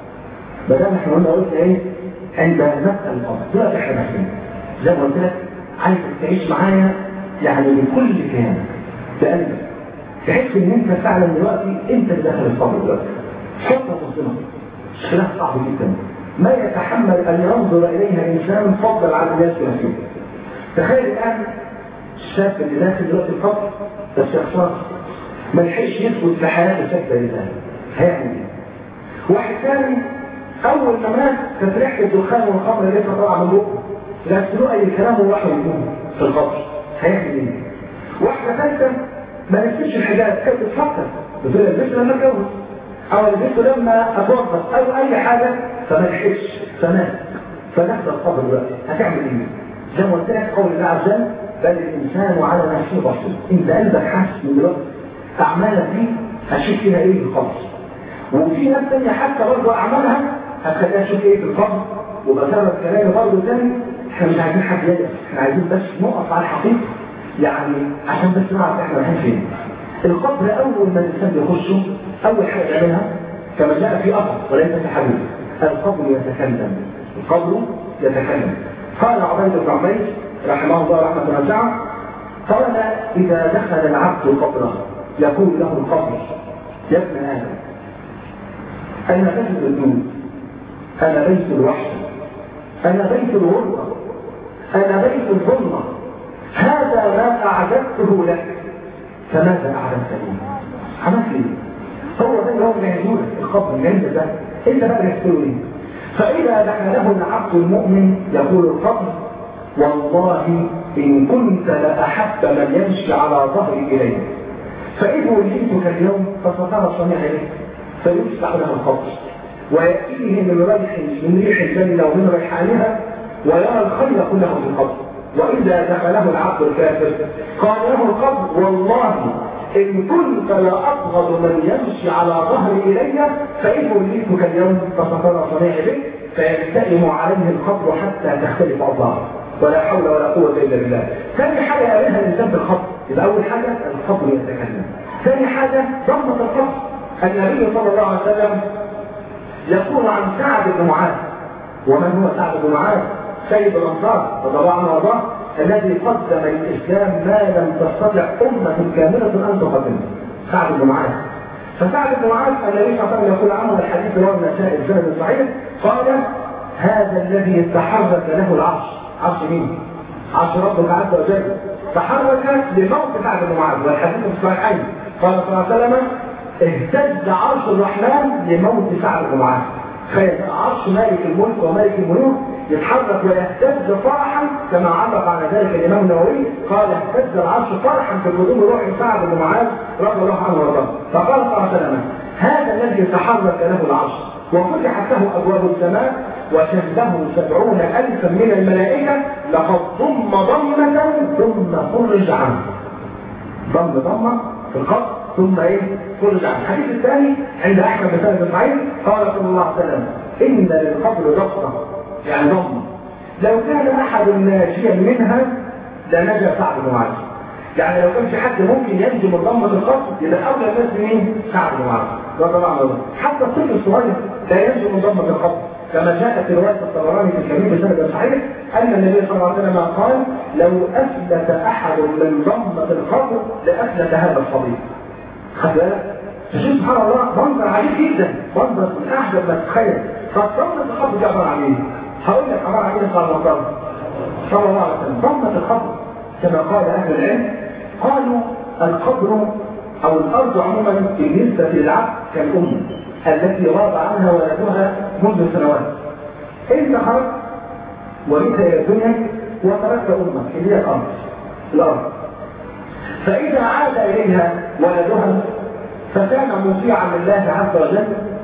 بدأنا احنا قلنا قلت ايه عند مسألة القبر دلوقتي احنا محتاجين زي ما قلت لك عايزك تعيش معايا يعني بكل كيانك بقلبك تحس ان انت فعلا دلوقتي انت اللي داخل القبر دلوقتي حط تصميمك خلاف صعب جدا ما يتحمل ان ينظر اليها انسان فضل عن الناس نفسه تخيل الان الشاب اللي داخل دلوقتي القبر بس يخسر ما لحقش يثبت في حياته سكتة لله هيعمل ايه؟ واحد ثاني اول ما مات كانت ريحه الدخان والخمر لسه طالعه من بقه غسلوه اي كلام وراحوا يقوم في القبر هيعمل ايه؟ واحده ثالثه ما نسيتش الحجاب كانت بتفكر بتقول لبسته لما اتجوز او لبسته لما اتوظف او اي حاجه فما لحقش فمات فدخل القبر دلوقتي هتعمل ايه؟ زي ما قلت لك قول الله عز وجل بل الانسان على نفسه بصير انت قلبك حاسس من دلوقتي اعمالك دي هتشوف فيها ايه في القبر وفي ناس تانية حتى برضه اعمالها هتخليها تشوف ايه في القبر وبسبب كلامي برضه تاني احنا مش عايزين حد يدرس احنا عايزين بس نقف على الحقيقه يعني عشان بس نعرف احنا رايحين فين القبر اول ما الانسان بيخشه اول حاجه يعملها كما جاء في اثر وليس في حديث القبر يتكلم القبر يتكلم قال عبيد بن عبيد رحمه الله رحمه واسعه قال اذا دخل العبد قبره يقول له القبر يا ابن ادم انا بيت الذنوب انا بيت الوحشه انا بيت الغربه انا بيت الظلمه هذا ما اعددته لك فماذا اعددت لي عملت ايه هو ده اللي هو بيعملوه القبر العلم ده انت بقى بيحصلوا ايه فاذا دخله العبد المؤمن يقول القبر والله ان كنت لاحب من يمشي على ظهري اليه فإذ وليتك اليوم فسترى صنيع إليك فيفتح له القبر ويأتيه من ريح من ريح الجنة ومن ريحانها ويرى الخير كله في القبر وإذا دخله العبد الكافر قال له القبر والله إن كنت لأبغض من يمشي على ظهري إلي فإن وليتك اليوم فسترى صنيع إليك فيلتئم عليه القبر حتى تختلف أوضاعه ولا حول ولا قوة إلا بالله ثاني حاجة قالها الإنسان في الخبر يبقى أول حاجة الخبر يتكلم ثاني حاجة ضمة الخبر النبي صلى الله عليه وسلم يقول عن سعد بن معاذ ومن هو سعد بن معاذ سيد الأنصار رضي الله عنه وارضاه الذي قدم الإسلام ما لم تستطع أمة كاملة أن تقدمه سعد بن معاذ فسعد بن معاذ النبي صلى الله عليه وسلم يقول عنه الحديث رواه النسائي السند الصحيح قال هذا الذي تحرك له العرش عرش مين؟ عرش ربك عز وجل تحرك لموت سعد بن معاذ والحديث في الصحيحين قال صلى الله عليه وسلم اهتز عرش الرحمن لموت سعد بن معاذ عرش مالك الملك ومالك الملوك يتحرك ويهتز فرحا كما علق على ذلك الامام النووي قال اهتز العرش فرحا في قدوم روح سعد بن معاذ رضي الله عنه وارضاه فقال صلى الله عليه وسلم هذا الذي تحرك له العرش وفتحت له ابواب السماء وشهده سبعون ألفا من الملائكة لقد ضم ضمة ثم فرج عنه ضم ضمة في القبر ثم ايه فرج عنه الحديث الثاني عند أحمد بن سالم الصحيح قال صلى الله عليه وسلم إن للقبر ضغطة يعني ضمة لو كان أحد ناجيا منها لنجا سعد بن معاذ يعني لو كان في حد ممكن ينجو من ضمة القبر يبقى أولى الناس مين؟ سعد بن معاذ رضي الله عنه حتى الطفل الصغير لا ينجو من ضمة القبر كما جاء في رواية الطبراني في الكبير بسند صحيح أن النبي صلى الله عليه وسلم قال لو أفلت أحد من ضمة القبر لأفلت هذا الصبي. خد بالك؟ فشوف سبحان الله منظر عجيب جدا، منظر من أعجب ما تتخيل. فضمة القبر دي عبارة عن إيه؟ هقول لك عبارة عن إيه صلى الله عليه وسلم. صلى الله عليه وسلم، ضمة القبر كما قال أهل العلم قالوا القبر أو الأرض عموما بالنسبة للعبد كالأم التي غاب عنها ولدها منذ سنوات انت خرجت وريت الى الدنيا وتركت امك اللي هي الارض الارض فاذا عاد اليها ولدها فكان مطيعا لله عز وجل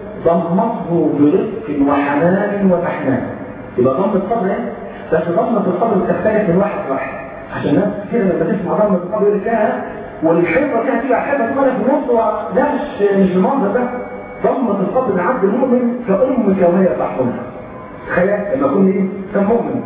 ضمته برفق وحنان وتحنان يبقى ضمة الصبر بس ضمة الصبر تختلف من واحد واحد عشان الناس كده لما تسمع ضمة الصبر يقول لك والحيطه فيها تبقى حيطه كده في النص ده مش مش المنظر ده ضمة القبر العبد المؤمن كأمك وهي تحضنها تخيل لما يكون ايه كان مؤمن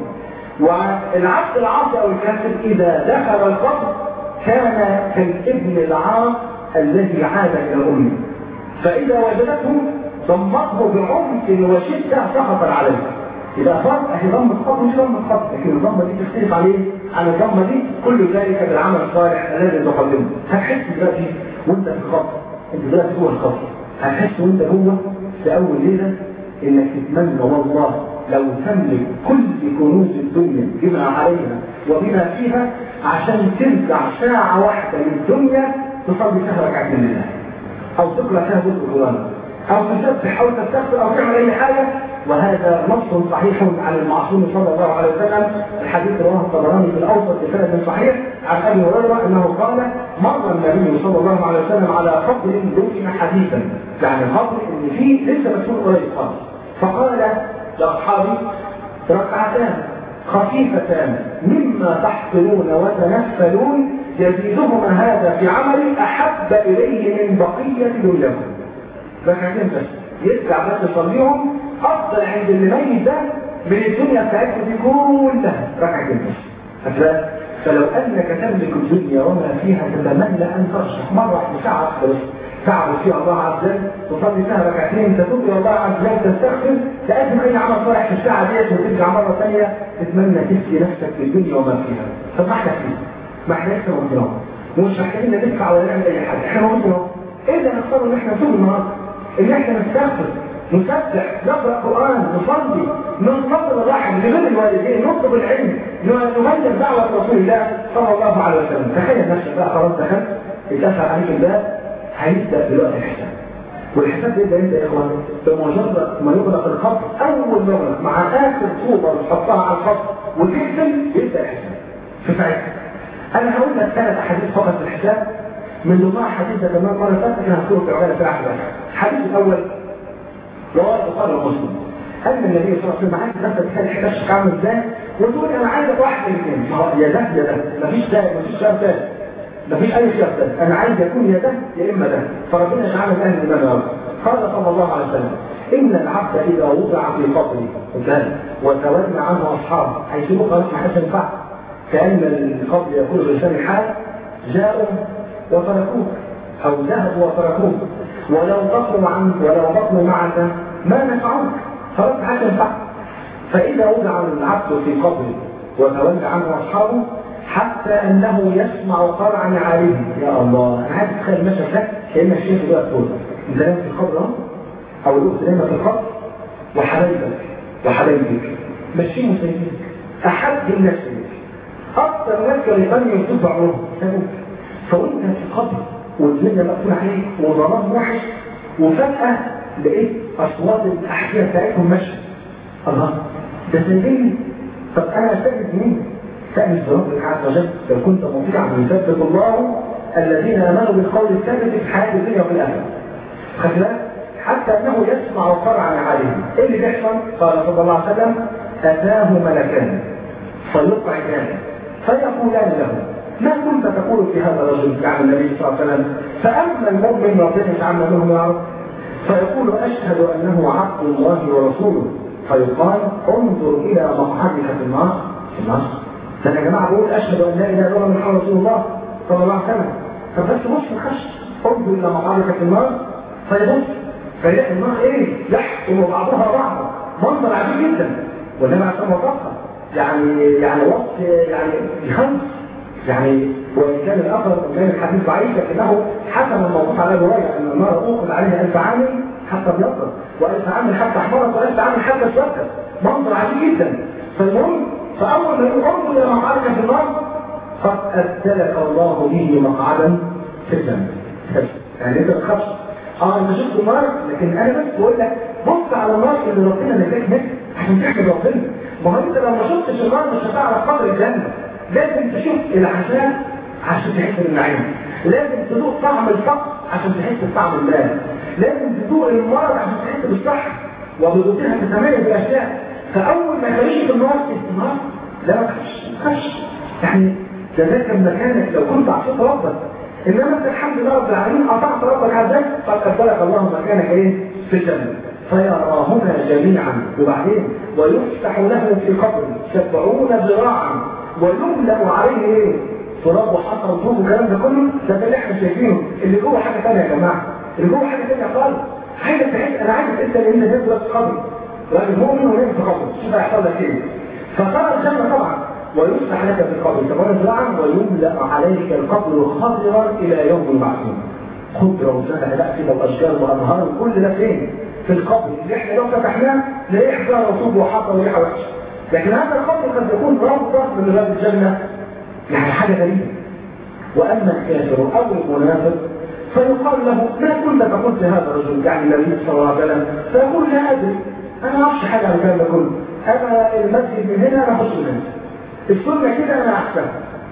والعبد العاصي او الكافر اذا دخل القبر كان كالابن العاص الذي عاد الى امه فاذا وجدته ضمته بعمق وشده سخطا عليه إذا فرق أهي ضم القبر مش ضم القبر لكن الضمة دي تختلف عليه عن الضمة دي كل ذلك بالعمل الصالح الذي تقدمه هتحس دلوقتي وانت في القبر انت دلوقتي جوه القبر هتحس وانت جوه في اول ليله انك تتمنى والله لو تملك كل كنوز الدنيا بما عليها وبما فيها عشان ترجع ساعة واحدة للدنيا تصلي فيها ركعتين لله او تقرا فيها جزء القران او تسبح او تستغفر او تعمل اي حاجه وهذا نص صحيح عن المعصوم صلى الله عليه وسلم الحديث رواه الطبراني في الاوسط بسند صحيح عن ابي هريره انه قال مر النبي صلى الله عليه وسلم على قبر دفن حديثا يعني قبر ان فيه لسه مسؤول قريب خالص فقال لاصحابي ركعتان خفيفتان مما تحصلون وتنفلون يزيدهما هذا في عمل احب اليه من بقيه دنياكم ركعتين بس يرجع بس يصليهم افضل عند اللي ميت ده من الدنيا بتاعتكم دي كلها ركعتين بس هتلاقي فلو انك تملك الدنيا وما فيها تتمنى ان ترشح مره واحده ساعه واحده بس تعبد فيها الله عز وجل تصلي فيها ركعتين تتوب الى الله عز وجل تستغفر تقدم اي عمل صالح في الساعه ديت وترجع مره ثانيه تتمنى تسقي نفسك في الدنيا وما فيها طب ما احنا فيه ما احنا لسه موجودين ومش محتاجين ندفع ولا نعمل اي حاجه احنا موجودين اهو ايه اللي نختار ان احنا نتوب النهارده ان احنا نستغفر نسبح نقرا قران نصلي ننتظر الرحم لغير الوالدين نطلب العلم نبلغ دعوه رسول الله صلى الله عليه وسلم تخيل نفسك بقى خلاص دخلت اتسع عليك الباب هيبدا دلوقتي الحساب والحساب بيبدا امتى يا اخوان؟ بمجرد ما يغلق الخط اول مره مع اخر صوبه تحطها على الخط وتقفل يبدا الحساب في ساعتها انا هقول لك ثلاث احاديث فقط في الحساب من ضمنها حديث ده كمان مره ثالثه كان هذكره في عجاله في الاحداث الحديث الاول رواه البخاري ومسلم ان النبي صلى الله عليه وسلم عايز نفسك تخلي حسابك عامل ازاي وتقول انا عايزك واحد من الاثنين ما هو يا ده يا ده مفيش ده مفيش خيار ثالث مفيش اي خيار ثالث انا عايز يكون يا ده يا اما ده فربنا يجعلنا من اهل الايمان قال صلى الله عليه وسلم ان العبد اذا وضع في قبره وتولى عنه اصحابه هيسيبوه خلاص ما حدش ينفع كان القبر يقول بلسان الحال جاءوا وتركوك او ذهبوا وتركوك ولو بطنوا عنك ولو بطنوا معك ما نفعوك خلاص حاجه ينفع فاذا وضع العبد في قبره وتولى عنه اصحابه حتى انه يسمع قرع نعاليه يا الله انا عايز اتخيل المشهد ده كان الشيخ بقى فوق انت نايم في القبر او الاخت نايمه في القبر وحبايبك وحبايبك ماشيين وسايبينك احد الناس اليك اكثر ناس كانوا يغنوا يطلبوا عمرهم سابوك فوانت في القبر والدنيا مقفولة عليك وظلام وحش وفجأة لقيت أصوات الأحكية بتاعتهم ماشية الله ده سيدي طب أنا سيد مين؟ سأل ربك عز وجل لو كنت مطيعا يثبت الله الذين آمنوا بالقول الثابت في حياة الدنيا وفي الآخرة خد حتى أنه يسمع قرعا عليهم إيه اللي بيحصل؟ قال صلى الله عليه وسلم أتاه ملكان فيقعدان فيقولان له ما كنت تقول في هذا الرجل يعني النبي صلى الله عليه وسلم فأما المؤمن ربنا يجعلنا منهم يا رب فيقول أشهد أنه عبد الله ورسوله فيقال انظر إلى مقعدك في النار في النار فأنا يا جماعة بقول أشهد أن لا إله إلا الله محمد رسول الله صلى الله عليه وسلم فبس بص الخش انظر إلى مقعدك في النار فيبص فيلاقي النار إيه يحكم بعضها بعضا منظر عجيب جدا والنبي عليه الصلاة والسلام يعني يعني وقت يعني يخمس يعني وان كان الاخر كان الحديث ضعيف لكنه حسن الموقوف على روايه ان النار اوقد عليها الف عام حتى ابيضت والف عام حتى احمرت والف عام حتى اسودت منظر عجيب جدا فالمهم فاول ما يقول انظر الى مقعدك في النار قد ابدلك الله به مقعدا في الجنه يعني انت ما تخافش اه انت شفت النار لكن انا بس بقول لك بص على النار اللي ربنا نجاك منها عشان تحمد ربنا ما هو انت لو ما شفتش النار مش هتعرف قدر الجنه لازم تشوف العذاب عشان تحس بالنعيم لازم تذوق طعم الفقر عشان تحس بطعم المال لازم تذوق المرض عشان تحس بالصحة وبذوقها تتميز بالاشياء فاول ما تعيش في النار النار لا ما تخش ما تخش يعني ده ده كان مكانك لو كنت عصيت ربك انما انت الحمد لله رب العالمين قطعت ربك عذاب قد ابدلك الله مكانك ايه في الجنه فيراهما جميعا وبعدين ويفتح له في قبره سبعون ذراعا ويملأ عليه ايه؟ تراب وحصى وطوب والكلام ده كله ده اللي احنا شايفينه اللي جوه حاجه ثانيه يا جماعه اللي جوه حاجه ثانيه خالص عايزك تحس انا عايزك انت لان ده دلوقتي قبر راجل مؤمن ونام في قبر شوف هيحصل لك ايه فترى الجنه طبعا ويفتح لك في القبر سبعون ذراعا ويملأ عليك القبر خضرا الى يوم يبعثون خضرا وسهل لا كده واشجار وانهار كل ده فين؟ في القبر اللي احنا لو فتحناه نلاقيه حجاره وطوب وحصى وريحه وحشه لكن هذا القبر قد يكون روضة من رياض الجنة يعني حاجة غريبة واما الكافر او المنافق فيقال له ما كنت تقول في هذا الرجل يعني النبي صلى الله عليه وسلم فيقول لا ادري انا ما اعرفش حاجه عن الكلام ده كله انا المسجد من هنا انا اخش منه السنه كده انا احسن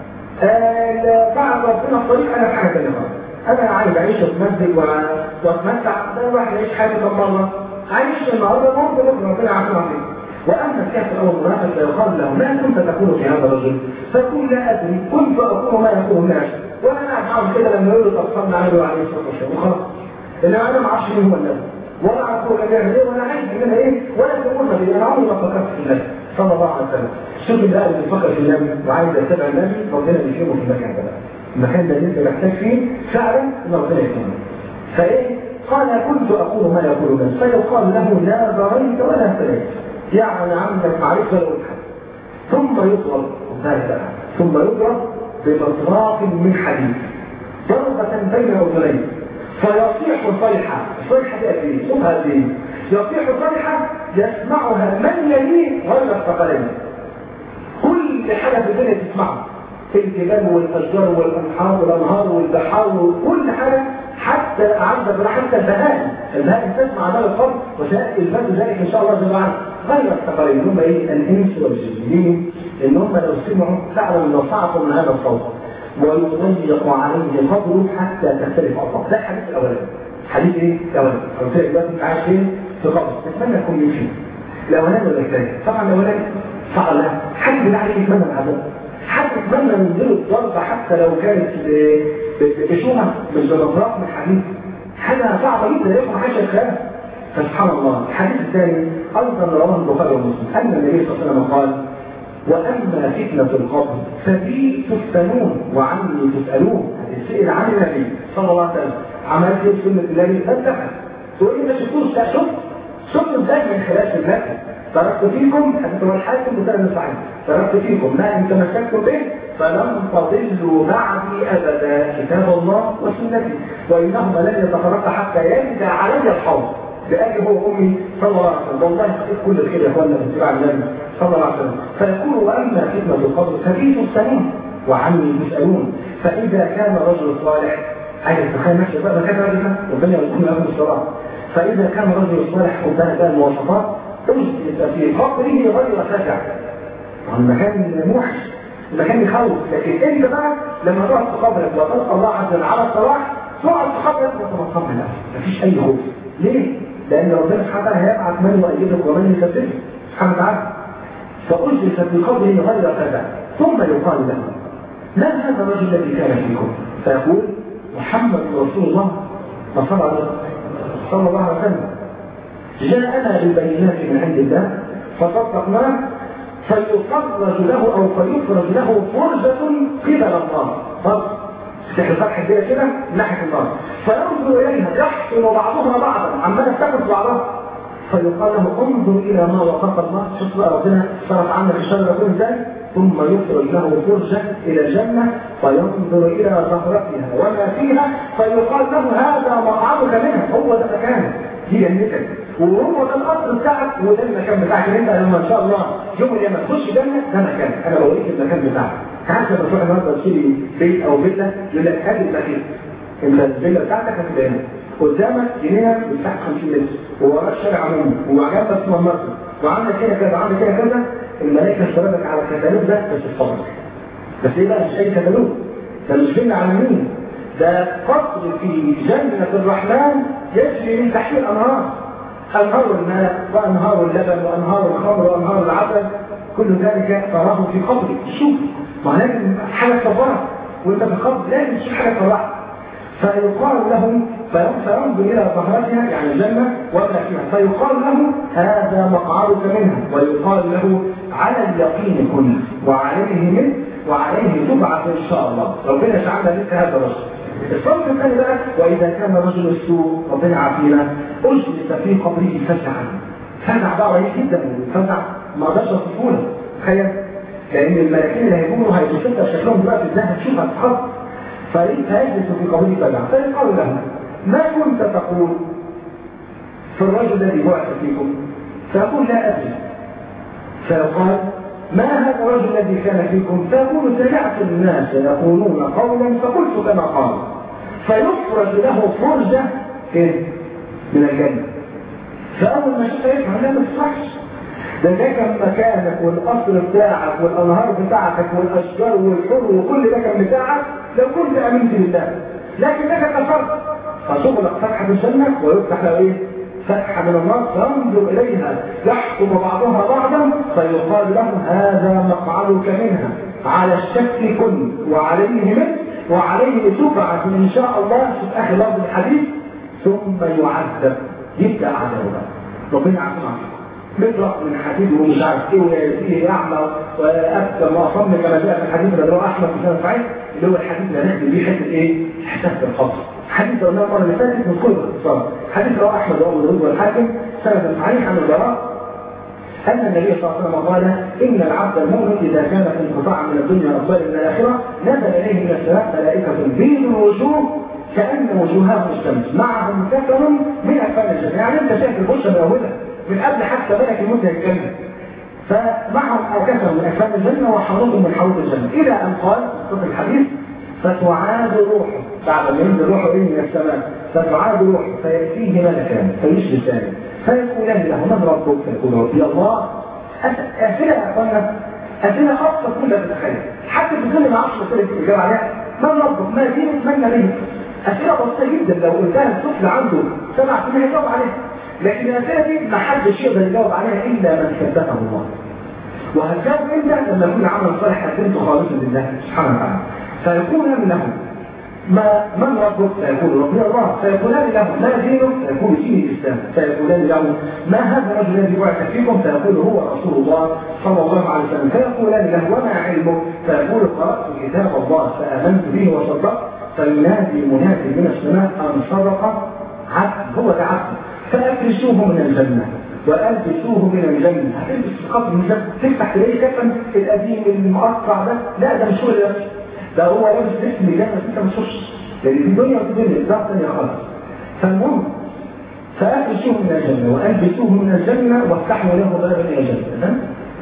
بعد ربنا الطريق انا في حاجه ثانيه انا عايز اعيش في مسجد واتمتع ده الواحد يعيش حياته كم مره عايش النهارده ممكن بكره ربنا يعافينا فيه واما الكافر او المنافق فيقال له ما كنت تقول في هذا الرجل فقل لا ادري كنت اقول ما يقول الناس وانا قاعد معاهم كده لما يقولوا طب صلى عليه عليه الصلاه والسلام وخلاص انما انا ما اعرفش مين هو النبي ولا اعرف هو كان بيعمل ايه ولا عايز منها ايه ولا تقول لي انا عمري ما فكرت في النبي صلى الله عليه وسلم شوف بقى اللي بيفكر في النبي وعايز يتبع النبي ربنا بيكرمه في المكان ده المكان ده اللي انت محتاج فيه فعلا ان ربنا يكرمه فايه قال كنت اقول ما يقول الناس فيقال له لا ضريت ولا اهتديت يعني عندك معرفه لو ثم يضرب ذلك ثم يضرب بمطراف من حديد ضربة بين أذنيه فيصيح صيحة صيحة قد ايه؟ صوتها قد ايه؟ يصيح صيحة يسمعها من يليه غير الثقلين كل حاجة في الدنيا تسمعها الجبال والأشجار والأنهار والأنهار والبحار وكل حاجة حتى عند حتى البهائم البهائم تسمع هذا الخبر وسيأتي الباب ذلك إن شاء الله جل وعلا غير الثقلين هم إيه الإنس والجن إن هم لو سمعوا فعلا لو صعقوا من هذا الصوت ويضيق عليه قدره حتى تختلف أصابه ده الحديث الأولاني حديث إيه؟ الأولاني قلت لك دلوقتي أنت عايش فين؟ في قبر تتمنى تكون مين فيه؟ الأولاني ولا الثاني؟ طبعا الأولاني صعب لا حد بالله عليك يتمنى العذاب حد يتمنى ينزله الضربة حتى لو كانت بشومة مش بمطرق من حديد حاجة صعبة جدا يقوم حاجة الخيال فسبحان الله الحديث الثاني أيضا رواه البخاري ومسلم أن النبي صلى الله عليه وسلم قال وأما فتنة القبر فبي تفتنون وعني تسألون السئل عن النبي صلى الله عليه وسلم عملت ايه سنة النبي فتحت تقول لي ما شفتوش لا شفت شفت ازاي من خلال سنته تركت فيكم حديث هو الحاكم بسنة صحيح تركت فيكم ما ان تمسكتم به فلن تضلوا بعدي ابدا كتاب الله وسنتي وانهما لن يتفرقا حتى يرجع علي الحوض بأبي هو أمي صلى الله عليه وسلم والله حقيقة كل الخير يا أخوانا من اتباع النبي صلى الله عليه وسلم فيقول وأما فتنة القبر ففي تسألون وعني تسألون فإذا كان رجل صالح عايز تخيل نفسك بقى مكان راجل ربنا يرزقنا لكم الصلاة فإذا كان رجل صالح قدام بقى المواصفات أجلس في قبره غير سجع المكان موحش المكان يخوف لكن انت بقى لما تقعد في قبرك وتلقى الله عز وجل على الصلاح تقعد في قبرك وتتطمن نفسك مفيش أي خوف ليه؟ لأن ربنا سبحانه وتعالى هيبعث من يؤيدك ومن يكذبك سبحانه وتعالى فأجلس في قبره غير كذا ثم يقال له من هذا الرجل الذي كان فيكم؟ فيقول محمد رسول الله صلى الله عليه وسلم جاءنا بالبينات من عند الله فصدقناه فيفرج له او فيفرج له فرجة قبل النار فرج تحت فتح كده كده ناحية النار فينظر إليها يحسن بعضها بعضا عمالة تاخد بعضها فيقال له انظر إلى ما وصف الله شوف بقى ربنا صرف عنك الشر يكون ازاي ثم يخرج له فرجة إلى الجنة فينظر إلى زهرتها وما فيها فيقال له هذا مقعدك منها هو ده مكانك دي جنتك وهو ده الأصل بتاعك وده المكان بتاعك انت لما إن شاء الله يوم القيامة تخش جنة ده مكانك أنا بوريك المكان بتاعك تعرف لما تروح النهارده تشتري بيت أو فيلا يقول لك هات المكان انت الفيلا بتاعتك هتبقى هنا قدامك جنينه مساحه 50 متر ووراك شارع عمومي وجنبك مرمى وعندك هنا كذا وعندك هنا كذا الملائكه اشتغلت على الكتالوج ده بس الصبر بس ايه بقى مش اي كتالوج ده مش فيلا على مين ده قصر في جنة الرحمن يجري من تحتيه الأنهار أنهار الماء وأنهار اللبن وأنهار الخمر وأنهار العسل كل ذلك تراه في قبرك شوف ما لازم حاجة تصورها وانت في القبر لازم تشوف حاجة تصورها فيقال له فينظر إلى ظهرتها يعني الجنة وما فيها فيقال له هذا مقعدك منها ويقال له على اليقين كن وعليه منه وعليه تبعث إن شاء الله ربنا يجعلنا لك هذا الرجل الصوت الثاني بقى وإذا كان رجل السوء ربنا عافينا أجلس في قبره فزعا فزع بقى رهيب جدا فزع ما اقدرش اوصفه لك تخيل لأن الملائكين اللي هيكونوا هيوصفوا شكلهم دلوقتي ازاي هتشوفها تتخطى فيجلس في قبره فزعا فيقال له ما كنت تقول في الرجل الذي بعث فيكم فيقول لا أدري فيقال ما هذا الرجل الذي كان فيكم فيقول سمعت الناس يقولون قولا فقلت كما قال فيفرج له فرجة إيه؟ من الجنة فأول ما شفت يفهم لا ما تصحش ده ده كان مكانك والقصر بتاعك والانهار بتاعتك والاشجار والحر وكل ده كان بتاعك لو كنت امنت بالله لكن ده كان كفرت فتغلق فتحه الجنه ويفتح له ايه؟ فتحه من النار فانظر اليها يحكم بعضها بعضا فيقال له هذا مقعدك منها على الشك كن وعليه من وعليه تبعث ان شاء الله في اخر لفظ الحديث ثم يعذب يبدا عذابه ربنا يعافينا مطرق من حديد ومش عارف ايه ويأتيه اعمى وابكم واصم كما جاء في الحديث الذي رواه احمد بن سعيد اللي هو الحديث اللي هنحكي بيه حته ايه؟ حته القبر. حديث قلناه المره اللي فاتت من كل باختصار. حديث رواه احمد وابو داوود والحاكم سند صحيح عن البراء أن النبي صلى الله عليه وسلم قال إن العبد المؤمن إذا كان في انقطاع من الدنيا وأقبال من الآخرة نزل إليه من السماء ملائكة بيض الوجوه كأن وجوههم الشمس معهم كفن من أكفان الجنة يعني أنت شايف البشرة من أولها من قبل حتى ملك الموت يتكلم فمعهم أكثر من أكفان الجنة وحوضهم من حوض الجنة إلى أن قال في الحديث فتعاد روحه بعد ما ينزل روحه إيه من السماء فتعاد روحه فيأتيه ملكان فيجلسان فيقولان له من ربك فيقول ربي الله أسئلة يا أخوانا أسئلة أبسط كلها تتخيل حتى في كل ما عرفش أسئلة الإجابة عليها من ربك ما دينك من نبيك أسئلة بسيطة جدا لو قلتها الطفل عنده سبع سنين هيجاوب عليها لكن الأسئلة دي ما حدش يقدر يجاوب عليها إلا من ثبته الله وهتجاوب إمتى لما يكون عمل صالح أكنت خالصا لله سبحانه وتعالى فيكون له ما من ربك فيقول ربي الله فيقولان له ما دينك فيقول دين الاسلام فيقولان له ما هذا الرجل الذي بعث فيكم فيقول هو رسول الله صلى الله عليه وسلم فيقولان له وما علمك فيقول قرات كتاب الله فامنت به وصدقت فينادي منادي من السماء ان صدق عبد هو ده عبد فافرشوه من الجنه والبسوه من الجنه هتلبس في قبر من الجنه تفتح تلاقيه كفن القديم المقطع ده لا ده مش هو اللي لابسه ده هو لابس اسم جنة انت ما تشوفش لان في دنيا وفي دنيا ده ثانيه خالص فالمهم فافرشوه من الجنه والبسوه من الجنه وافتحوا له بابا الى الجنه تمام؟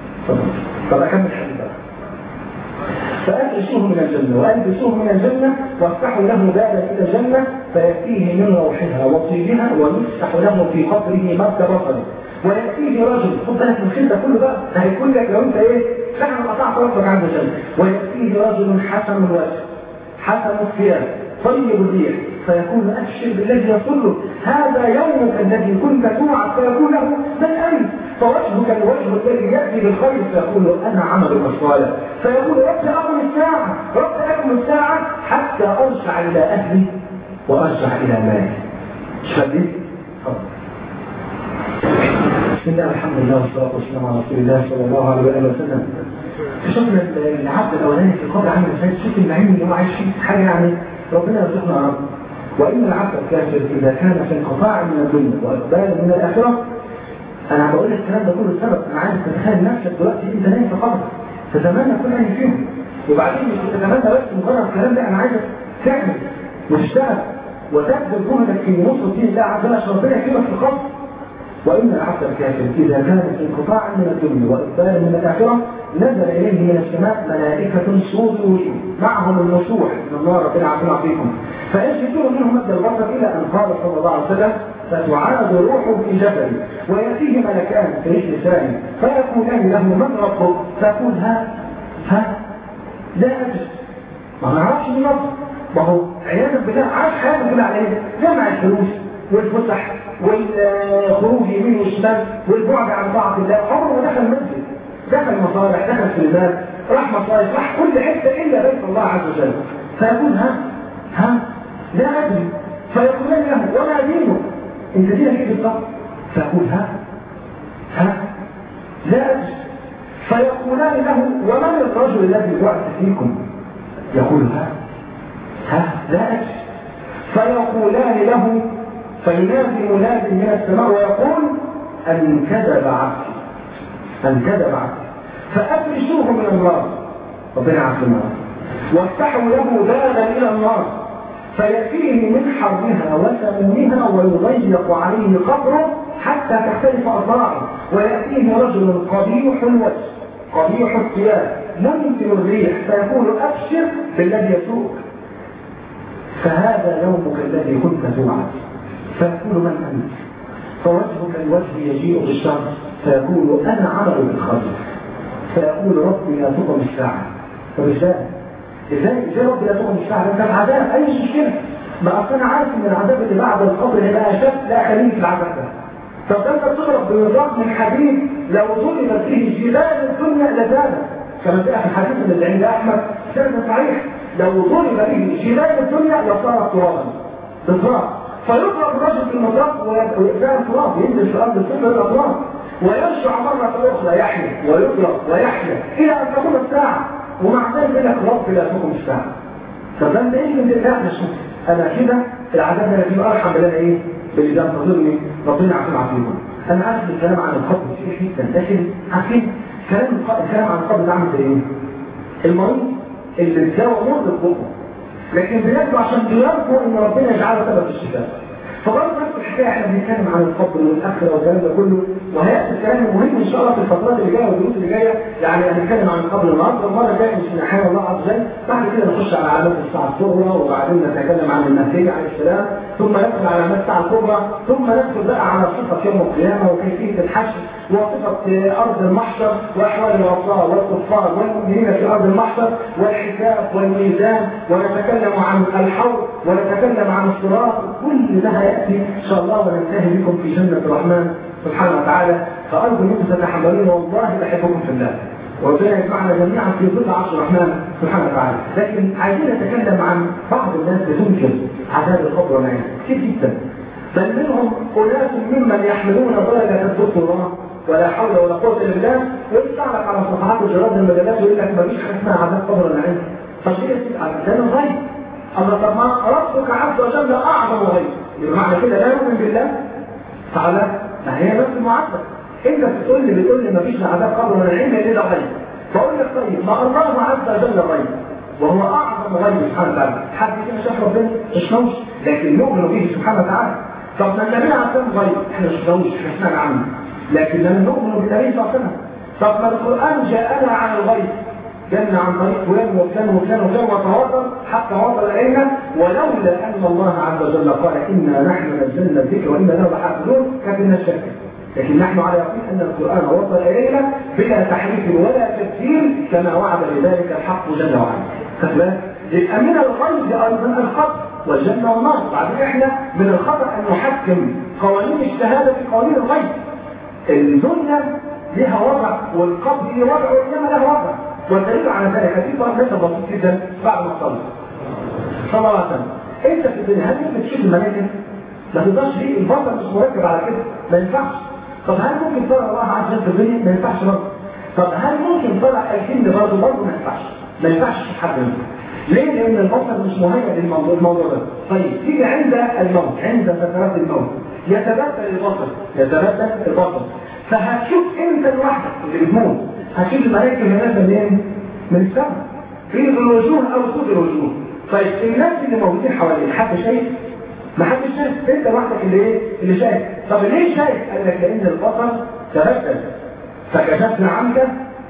طب اكمل الحديث بقى فافرشوه من الجنه والبسوه من الجنه وافتحوا له بابا الى الجنه فياتيه من روحها وطيبها ويفتح له في قبره مد بصره وياتيه رجل خد بالك من الخير ده كله بقى ده هيكون لك لو انت ايه فعلا قطعت ربك عز وجل وياتيه رجل حسن الوجه حسن الثياب طيب الريح فيقول ابشر بالذي يصلك هذا يومك الذي كنت توعد فيقول له من انت فوجهك الوجه الذي ياتي بالخير فيقول انا عمل الصالح فيقول رب اقم الساعه رب اقم الساعه حتى ارجع الى اهلي وارجع الى مالي شديد بسم الله الحمد لله والصلاه والسلام على رسول الله صلى الله عليه واله وسلم شفنا العبد الاولاني في القبر عامل ازاي شوف النعيم اللي هو عايش فيه حاجه يعني ربنا يرزقنا يا رب وان العبد الكافر اذا كان في انقطاع من الدنيا واقبال من الاخره انا بقول الكلام ده كله سبب انا عايز تتخيل نفسك دلوقتي انت نايم في قبر تتمنى كل عين فيهم وبعدين مش تتمنى بس مجرد الكلام ده انا عايزك تعمل وتشتغل وتبذل جهدك في نصر دين الله عز وجل عشان ربنا يكرمك في القبر وإن العبد الكافر إذا كان في انقطاع من الدنيا وإقبال من الآخرة نزل إليه من السماء ملائكة سود وجوه معهم النصوح من الله ربنا عافينا فيكم فيسجدون منهم مد البصر إلى أن قال صلى الله عليه وسلم فتعاد روحه في جبل ويأتيه ملكان في لسانه فيقولان له من ربك فيقول ها ها لا أجد ما نعرفش من ربك ما هو عياذا بالله عاش حياته كلها على ايه؟ جمع الفلوس والفسح والخروج يمين وشمال والبعد عن طاعة الله عمره ما دخل مسجد دخل مصالح دخل سلمات راح مصالح راح كل حتة إلا بيت الله عز وجل فيقول ها ها لا أدري فيقولان له وما دينك انت دينك ايه بالضبط فيقول ها ها لا أدري فيقولان له ومن الرجل الذي بعث فيكم يقول ها ها لا أدري فيقولان له فينادي مناد من السماء ويقول أن كذب عبدي أن كذب عبدي فأفرشوه من النار ربنا عافينا وافتحوا له بابا إلى النار فيأتيه من حرها وسمومها ويضيق عليه قبره حتى تختلف أضلاعه ويأتيه رجل قبيح الوجه قبيح الثياب منتن الريح فيقول ابشر بالذي يسوق فهذا يومك الذي كنت توعد فيقول من انت فوجهك الوجه يجيء بالشر فيقول انا عمل بالخير فيقول ربي لا تقم الساعه طب ازاي؟ ازاي ازاي ربي لا تقم الساعه؟ ده العذاب اي مشكله ما اصل انا عارف ان العذاب اللي بعد القبر هيبقى اشد لا خليني في العذاب ده طب ده انت بتضرب بنظام من حديد لو ضرب فيه جبال الدنيا لزالت كما جاء في الحديث اللي عند احمد سند صحيح لو ضرب به جبال الدنيا لصارت ترابا بالتراب فيضرب الرجل في المطاف ويبقى تراب ينزل في الارض الصفر يبقى تراب ويرجع مرة أخرى يحيى ويضرب ويحيى إلى أن تقوم الساعة ومع ذلك يقول لك رب لا تقوم الساعة طب ده إيه من الله مش أنا كده العذاب ده يجيب أرحم بالله إيه باللي ده انتظرني ربنا عشان عافيكم أنا عارف الكلام عن القبر كتير جدا لكن عارفين كلام الكلام عن القبر ده عامل زي إيه؟ المريض اللي الدواء مر ببقه لكن بياخده عشان بيرجو ان ربنا يجعله سبب في الشفاء فبرضه نفس الحكايه احنا بنتكلم عن الفضل والاخره والكلام ده كله وهياتي الكلام المهم ان شاء الله في الفترات اللي جايه والدروس اللي جايه يعني هنتكلم عن القبر النهارده المره الجايه مش من حال الله عز وجل بعد كده نخش على علامات الساعه الصغرى وبعدين نتكلم عن المهدي عليه السلام ثم ندخل على علامات الساعه الكبرى ثم ندخل بقى على صفه يوم القيامه وكيفيه الحشر وصفه ارض المحشر واحوال العصاه والكفار والمؤمنين في ارض المحشر والحساب والميزان ونتكلم عن الحوض ونتكلم عن الصراط كل ده هياتي ان شاء الله وننتهي بكم في جنه الرحمن سبحانه وتعالى فارجو انكم تتحملون والله بحبكم في الله وربنا يجمعنا جميعا في ظل عرش الرحمن سبحانه وتعالى لكن عايزين نتكلم عن بعض الناس بتنكر عذاب القبر والعياذ كتير جدا بل منهم اناس ممن يحملون درجه الدكتوراه ولا حول ولا قوه الا بالله ويطلع لك على صفحات وجراد المجلات ويقول لك مفيش حاجه اسمها عذاب قبر ولا عين طب ليه تسال ده الغيب اما طب ما ربك عز وجل اعظم غيب بمعنى كده لا يؤمن بالله تعالى ما هي نفس المعادله انت بتقول لي بتقول لي مفيش عذاب قبر ولا عين ليه ده غيب بقول لك طيب ما الله عز وجل غيب وهو اعظم غيب سبحانه وتعالى حد كده شاف ربنا مش نوش لكن نؤمن به سبحانه وتعالى طب ما النبي عليه الصلاه غيب احنا مش نوش احنا سمعنا عنه لكننا نؤمن بالنبي صلى الله عليه وسلم طب ما القران جاءنا عن الغيب جاءنا عن طريق فلان وفلان وفلان وفلان وتواصل حتى وصل الينا ولولا ان الله عز وجل قال انا نحن نزلنا الذكر وانا له لحافظون كانت الناس شكت لكن نحن على يقين ان القران وصل الينا بلا تحريف ولا تبديل كما وعد بذلك الحق جل وعلا فاهم يبقى من الغيب ايضا الخطا والجنه والنار بعدين احنا من الخطا ان نحكم قوانين الشهاده في قوانين الغيب الدنيا لها وضع والقبر له وضع وانما له وضع والدليل على ذلك في طرف ليس بسيط جدا بعد ما تصلي صلى الله عليه وسلم انت في الدنيا هل ممكن تشوف الملائكه؟ ما تقدرش ليه البطل مش مركب على كده ما ينفعش طب هل ممكن ترى الله عز وجل في الدنيا؟ ما ينفعش برضه طب هل ممكن ترى الجن برضه برضه ما ينفعش ما ينفعش تشوف حد منهم ليه؟ لأن البصر مش مهيئ للموضوع الموضوع ده. طيب تيجي عند الموت، عند سكرات الموت، يتبدل البصر، يتبدل البصر. فهتشوف انت لوحدك اللي بتموت، هتشوف الملائكة اللي نازلة منين؟ من السماء. في الوجوه أو صوت الوجوه. طيب الناس اللي موجودين حواليك حد شايف؟ ما حدش شايف، انت لوحدك اللي ايه؟ اللي شايف. طب ليه شايف؟ قال لك لأن البصر تبدل. فكشفنا عنك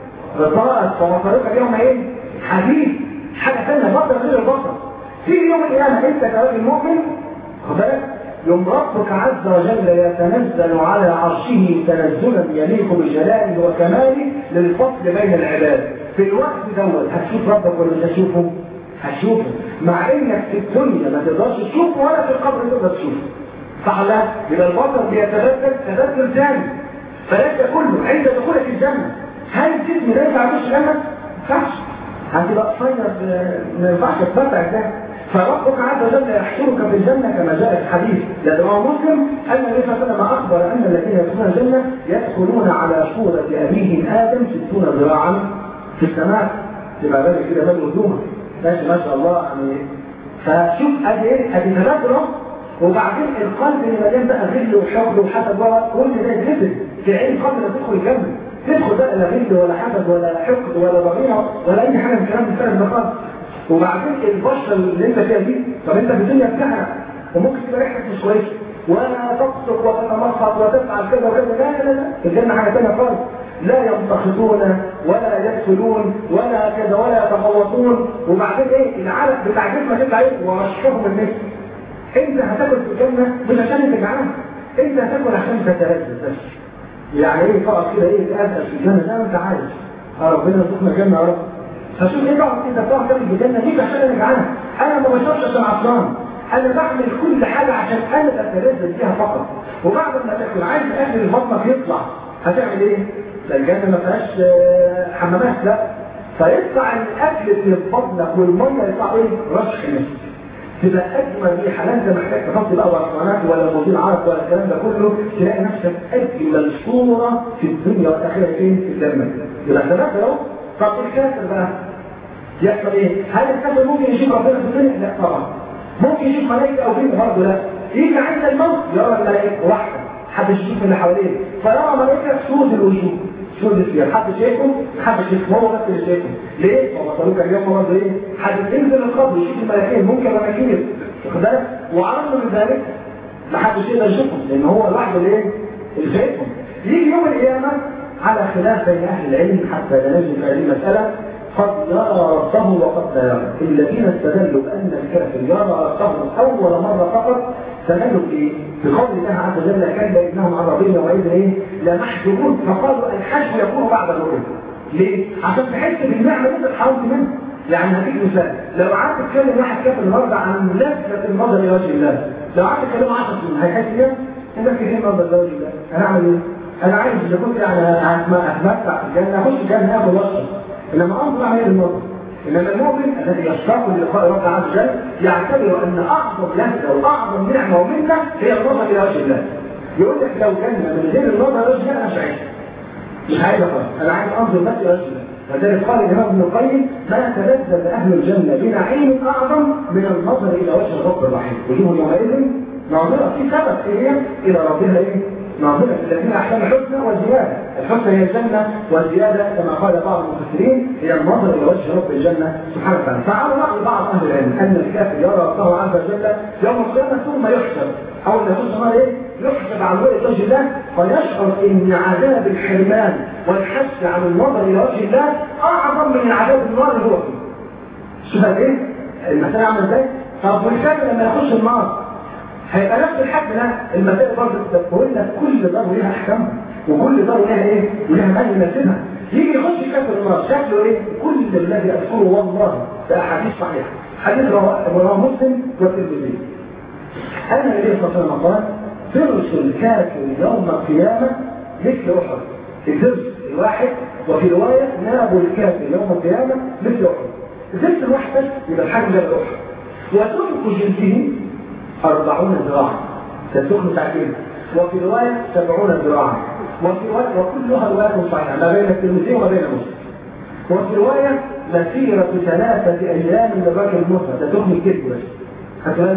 غطاءك فبصرك اليوم ايه؟ حديد حاجة ثانية بطل غير البطل في يوم القيامة انت كراجل مؤمن خد بالك يوم ربك عز وجل يتنزل على عرشه تنزلا يليق بجلاله وكماله للفصل بين العباد في الوقت دوت هتشوف ربك ولا مش هتشوفه؟ هتشوفه مع انك في الدنيا ما تقدرش تشوفه ولا في القبر تقدر تشوفه صح لا؟ يبقى البطل بيتبدل تبدل ثاني فليس كله عند دخولك الجنة هل الجسم ده ينفع يخش الجنة؟ ما ينفعش هتبقى قصير ما ينفعش تتمتع ده فربك عز وجل يحشرك في الجنه كما جاء في الحديث لدى مسلم ان النبي صلى الله عليه وسلم اخبر ان الذين يدخلون الجنه يدخلون على صوره ابيهم ادم 60 ذراعا في السماء يبقى بالك كده بال هدومه ماشي ما شاء الله يعني فشوف ادي ايه ادي تبادله وبعدين القلب اللي مليان بقى غل وحقد وحسد كل ده يتغسل في عين قبل ما تدخل الجنه تدخل بقى لا غل ولا حسد ولا حقد ولا ضغينه ولا اي حاجه من الكلام الفارغ ده خالص وبعدين البشره اللي انت فيها دي طب انت في الدنيا بتحرق وممكن تبقى ريحتك مش كويسه ولا تبصق وتتمخط وتفعل كذا وكذا لا لا لا الجنه حاجه ثانيه خالص لا يمتخطون ولا يدخلون ولا كذا ولا يتخلطون وبعدين ايه العلق بتاع جسمك انت ايه ورشحهم النفس انت هتاكل في الجنه مش عشان انت جعان انت هتاكل عشان تتلذذ بس يعني ايه تقعد كده ايه تأذى في الجنه زي ما انت عايز اه ربنا يرزقنا الجنه يا رب فشوف ايه تقعد كده تقعد تاكل في الجنه مش عشان انا جعان انا ما بشربش عشان عطلان انا بعمل كل حاجه عشان انا اتلذذ فيها فقط وبعد ما تاكل عايز اكل بطنك يطلع هتعمل ايه؟ لا الجنه ما فيهاش حمامات لا فيطلع الاكل اللي في بطنك والميه يطلع ايه؟ رشح نفس تبقى اجمل ريحه لا انت محتاج تحط بقى برطمانات ولا موديل عرق ولا الكلام ده كله تلاقي نفسك اجمل صوره في الدنيا والاخره فين؟ في الجنه يبقى انت اهو طب الكافر بقى يحصل ايه؟ هل الكافر ممكن يشوف ربنا في الدنيا؟ لا طبعا ممكن يشوف ملائكه او جن برضه لا يجي عند الموت يرى الملائكه واحده حد يشوف اللي حواليه فيرى ملائكه سود الوجوه سود الثياب حد شايفه حد شايفه هو بس اللي شايفه ليه؟ هو طريق اليوم برضه ايه؟ حد ينزل القبر يشوف الملائكين ممكن مناكير واخد بالك؟ وعرض من ذلك ما حدش يقدر يشوفهم لان هو لوحده الايه؟ اللي شايفهم يجي يوم القيامه على خلاف بين اهل العلم حتى لا نجد في هذه المساله قد يرى ربه وقد لا يرى الذين استدلوا بان الكافر يرى ربه اول مره فقط استدلوا بايه؟ بقول الله عز وجل كلا انهم عن ربهم يومئذ ايه؟ لمحجوبون فقالوا الحجب يكون بعد الرؤيه ليه؟ عشان تحس بالنعمه اللي انت اتحرمت منها يعني هديك مثال لو قعدت تتكلم واحد كافر النهارده عن لذة النظر الى وجه الله لو قعدت تتكلم 10 سنين هيحس ايه؟ انك كتير نظر الى وجه الله انا اعمل ايه؟ انا عايز اذا كنت يعني اتمتع في الجنه اخش الجنه اخد واشرب انما انظر على النظر انما المؤمن الذي يشتاق للقاء رب عز وجل يعتبر ان اعظم لذه واعظم نعمه ومنه هي النظر الى وجه الله يقول لك لو جنه من غير النظر الى وجه الله انا مش عايز مش عايز خالص انا عايز انظر بس الى وجه الله فذلك قال الامام ابن القيم ما تلذذ اهل الجنه بنعيم اعظم من النظر الى وجه الرب الرحيم وجوه يومئذ ناظره في سبب ايه هي؟ الى ربها ايه؟ ناظرة الذين أحسن الحسنى والزيادة الحسنى هي الجنة والزيادة كما قال بعض المفسرين هي النظر إلى وجه رب الجنة سبحانه وتعالى فعلى رأي بعض أهل العلم أن الكافر يرى الله عز وجل يوم القيامة ثم يحسب أو أن يخش إيه؟ يحسب عن رؤية وجه الله فيشعر أن عذاب الحرمان والحث عن النظر إلى وجه الله أعظم من عذاب النار اللي هو فيه شوف إيه؟ المسألة عاملة إزاي؟ طب والكافر لما يخش النار هيبقى نفس الحد ده المسائل برضه بتقول لك كل دار ليها احكام وكل دار ليها ايه؟ وليها من يناسبها يجي يخش كافر النار شكله ايه؟ كل الذي اذكره والله ده احاديث صحيحه حديث رواه مسلم والترمذي ان النبي صلى الله عليه وسلم قال فرس الكافر يوم القيامه مثل احد الدرس الواحد وفي روايه ناب الكافر يوم القيامه مثل احد الدرس الواحد بس يبقى الحجم ده احد وسمك جلده أربعون ذراعا تسخن ساعتين وفي رواية سبعون ذراعا وفي رواية وكلها رواية صحيحة ما بين الترمذي وما بين مسلم وفي رواية مسيرة ثلاثة أيام للرجل المسلم تسخن الكذب بس هكذا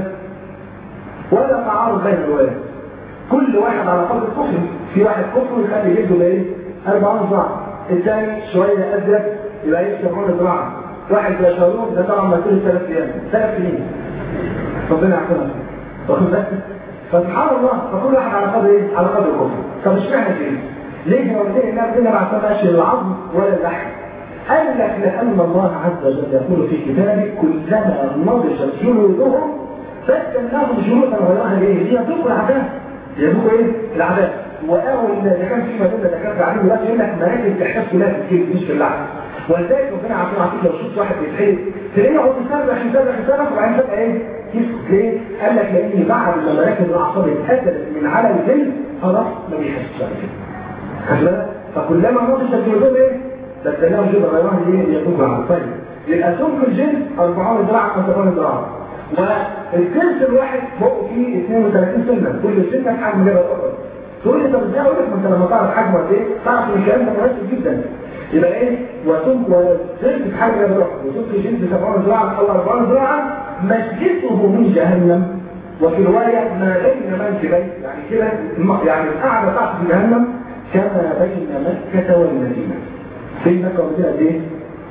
ولا تعارض بين الروايات كل واحد على قدر الكفر في واحد كفر يخلي جلده بايه؟ 40 ذراع الثاني شوية أزرق يبقى ايه 70 ذراعا واحد زي شارون ده طبعا مسيرة ثلاث أيام ثلاث سنين ربنا يعطينا واخد بالك فسبحان الله فكل واحد على قدر ايه؟ على قدر الكفر طب اشمعنى كده؟ ليه هو ليه الناس دي ما اعتمدش العظم ولا اللحم؟ قال لك لان الله عز وجل يقول في كتابه كلما نضجت جلودهم بدلناهم جلودا غيرها ايه؟ ليذوقوا العذاب يذوقوا ايه؟ العذاب وقالوا ان اذا كان في مدينه دكاتره عليه دلوقتي يقول لك مراكز تحتاج كلها في الجلد مش في اللحم ولذلك ربنا عارفين عارفين لو شفت واحد بيتحرق تلاقيه يقعد يسرح يسرح يسرح وبعدين فجاه ايه؟ يسكت ليه؟ قال لك لان بعد ما مراكز الاعصاب اتقتلت من على الجلد خلاص ما بيحسش بعد كده. فكلما نضجت جلودهم ايه؟ بدلناهم جلد غيرها ايه؟ يتوب عنه طيب يبقى سمك الجلد 40 ذراع او 70 ذراع والجنس الواحد فوق فيه 32 سنه كل سنه حجم جبل اخر تقول لي طب ازاي اقول لك ما انت لما تعرف حجمه قد ايه تعرف ان الكلام ده مناسب جدا يبقى ايه وسم وجلد حجم جبل اخر وسمك جلد 70 ذراعا او 40 ذراعا مسجده من جهنم وفي روايه ما بين منكبيه يعني كده يعني القعده بتاعته في جهنم كما بين مكه والمدينه بين مكه والمدينه قد ايه؟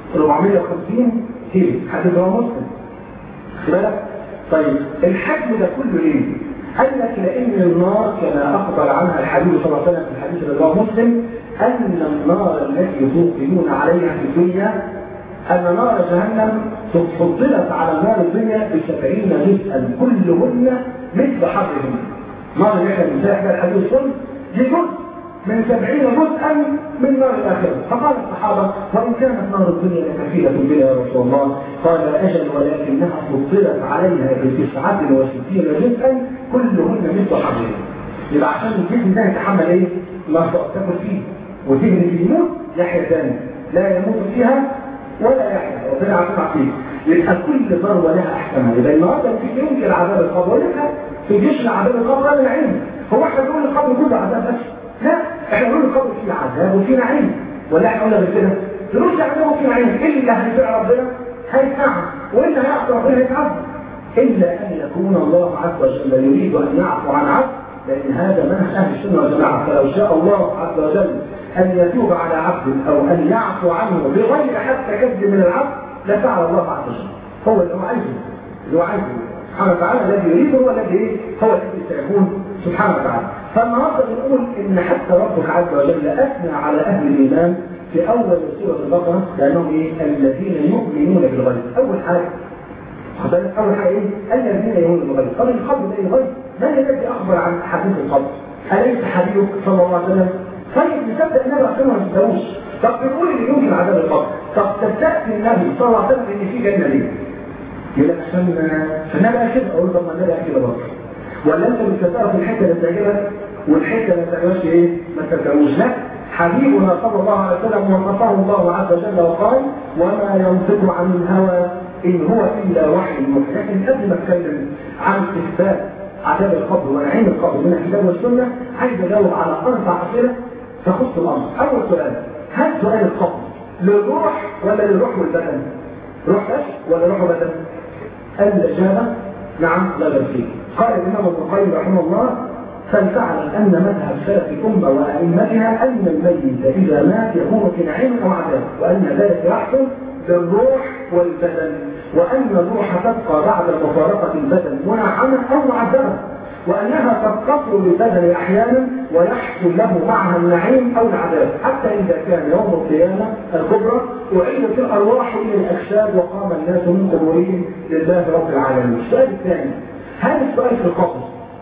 450 كيلو حديث رواه مسلم بالك طيب الحجم ده كله ليه قال لك لان النار كما اخبر عنها الحبيب صلى الله عليه وسلم في الحديث اللي رواه مسلم أن النار التي توقدون عليها في الدنيا أن نار جهنم فضلت على نار الدنيا بسبعين جزءا كلهن مثل حرهن نار اللي احنا بنساح بها الحديث كله دي جزء من سبعين جزءا من نار الآخرة فقال الصحابة وإن كانت نار الدنيا لكثيرة بنا يا رسول الله قال أجل ولكنها فضلت عليها بتسعة وستين جزءا كلهن مثل حرهن يبقى عشان الجسم ده يتحمل ايه؟ ما تاكل فيه وتجري في يموت يحيى ثاني لا يموت فيها ولا يحيى ربنا عارفين فيه يبقى كل ضربه لها احكامها يبقى النهارده في يمكن عذاب القبر ولكن في جيش العذاب القبر هذا العلم هو احنا بنقول القبر كله عذاب بس لا احنا بنقول القبر فيه عذاب وفيه نعيم ولا احنا قلنا غير كده فلوس عذاب وفيه نعيم ايه اللي هيطيع ربنا هيتعب واللي هيعصي ربنا هيتعب الا ان يكون الله عز وجل يريد ان يعفو عن عبد لأن هذا منهج أهل السنة والجماعة فلو شاء الله عز وجل أن يتوب على عبد أو أن يعفو عنه بغير حتى كذب من العبد لفعل الله عز وجل هو اللي هو عايزه اللي هو عايزه سبحانه وتعالى الذي يريده هو الذي هو الذي سيكون سبحانه وتعالى فالنهارده بنقول ان حتى ربك عز وجل اثنى على اهل الايمان في اول سوره البقره لانهم ايه الذين يؤمنون بالغيب اول حاجه خدت اول حاجه ايه الذين يؤمنون بالغيب طب القبر ده الغيب من الذي اخبر عن حديث القبر اليس حبيبك صلى الله عليه وسلم طيب نصدق النبي عشان ما نصدقوش طب بنقول اللي يمكن عذاب القبر طب تصدقت النبي صلى الله عليه وسلم ان في جنه ليه يقول لك عشان فالنبي قال كده اقول طب ما النبي قال كده برضه ولا انت مش هتعرف الحته اللي تعجبك والحته اللي ما تعجبكش ايه ما ترجعوش لا حبيبنا صلى الله عليه وسلم وصفه الله عز وجل وقال وما ينطق عن الهوى ان هو الا وحي يوحى لكن قبل ما اتكلم عن اثبات عذاب القبر ونعيم القبر من الكتاب والسنه عايز اجاوب على اربع اسئله تخص الامر اول سؤال هل سؤال القبر للروح ولا للروح والبدن؟ روح بس ولا روح وبدن؟ الاجابه نعم لا بل فيه قال الامام ابن القيم رحمه الله فلتعلم ان مذهب سلف الامه وائمتها ان الميت اذا مات يكون في نعيم او عذاب وان ذلك يحصل بالروح والبدن وان الروح تبقى بعد مفارقه البدن منعمه او معذبه وانها قد تصل للبدن احيانا ويحصل له معها النعيم او العذاب حتى اذا كان يوم القيامه الكبرى اعيدت الارواح الى الاجساد وقام الناس من قبورهم لله رب العالمين السؤال الثاني هل السؤال في القبر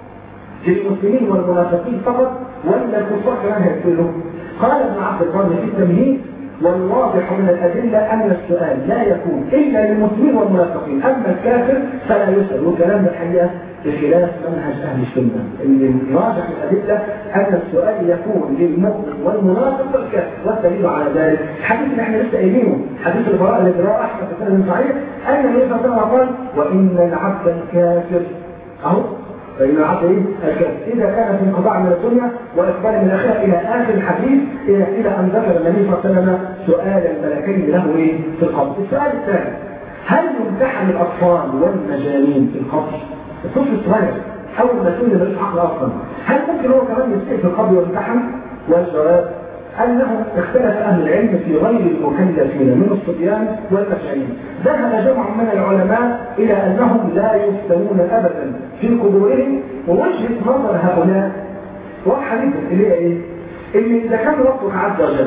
للمسلمين والمنافقين فقط ولا الكفار كمان هيقتلوا؟ قال ابن عبد البر في التمهيد والواضح من الأدلة أن السؤال لا يكون إلا للمسلمين والمنافقين أما الكافر فلا يسأل وكلام الحقيقة بخلاف منهج أهل السنة اللي راجح الأدلة أن السؤال يكون للمؤمن والمنافق والكافر والدليل على ذلك الحديث اللي احنا لسه قايلينه حديث البراء الذي رواه أحمد في سنة صحيح أن النبي صلى الله عليه وسلم قال وإن العبد الكافر أهو فإن العبد إيه؟ الكافر إذا كان في انقطاع من الدنيا وإقبال من الآخرة إلى آخر الحديث إلى إلى أن ذكر النبي صلى الله عليه وسلم سؤال الملكين له إيه؟ في القبر. السؤال الثاني هل يمتحن الأطفال والمجانين في القبر؟ الطفل الصغير أول ما يكون ملوش عقل أصلا هل ممكن هو كمان يسأل في القبر ويمتحن؟ والجواب أنه اختلف أهل العلم في غير المكلفين من الصبيان والمشايين ذهب جمع من العلماء إلى أنهم لا يفتنون أبدا في قبورهم ووجهة نظر هؤلاء واضحة جدا اللي هي إيه؟ اللي إذا كان ربك عز وجل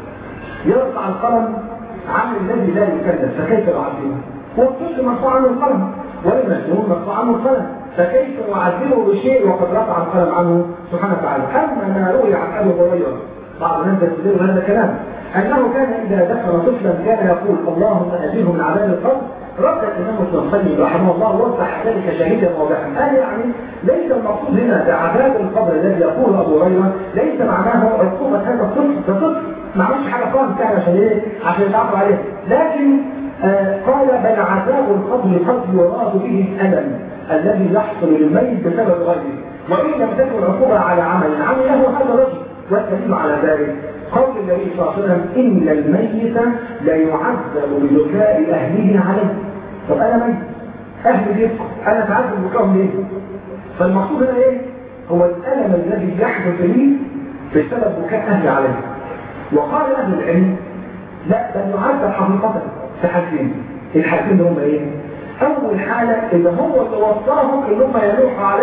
يرفع القلم عن الذي لا يكلف فكيف يعذبه؟ والطفل مرفوع عنه القلم والمجنون مرفوع عنه القلم فكيف نعذبه بشيء وقد رفع القلم عنه سبحانه وتعالى اما ما روي عن ابي هريره بعض الناس يستدل هذا الكلام انه كان اذا دخل طفلا كان يقول اللهم اجره من عذاب القبر رد الامام ابن القيم رحمه الله وضح ذلك شهيدا واضحا قال يعني ليس المقصود هنا بعذاب القبر الذي يقول ابو هريره ليس معناه عقوبه هذا الطفل ده طفل ما عملش حاجه خالص يعني عشان ايه؟ عشان يتعاقب عليه لكن آه قال بل عذاب القبر قد يراد به الالم الذي يحصل للميت بسبب غيره وان لم تكن عقوبه على عمل عمله هذا الرجل والدليل على ذلك قول النبي صلى الله عليه وسلم ان الميت لا يعذب ببكاء اهله عليه طب انا ميت اهلي بيبكوا انا اتعذب بكاءهم ليه؟ فالمقصود هنا ايه؟ هو الالم الذي يحدث لي بسبب بكاء اهلي عليه وقال اهل العلم لا بل يعذب حقيقه في حاجتين الحاجتين هم ايه؟ اول حاله اللي هو اللي وصاهم ان هم يلوحوا عليه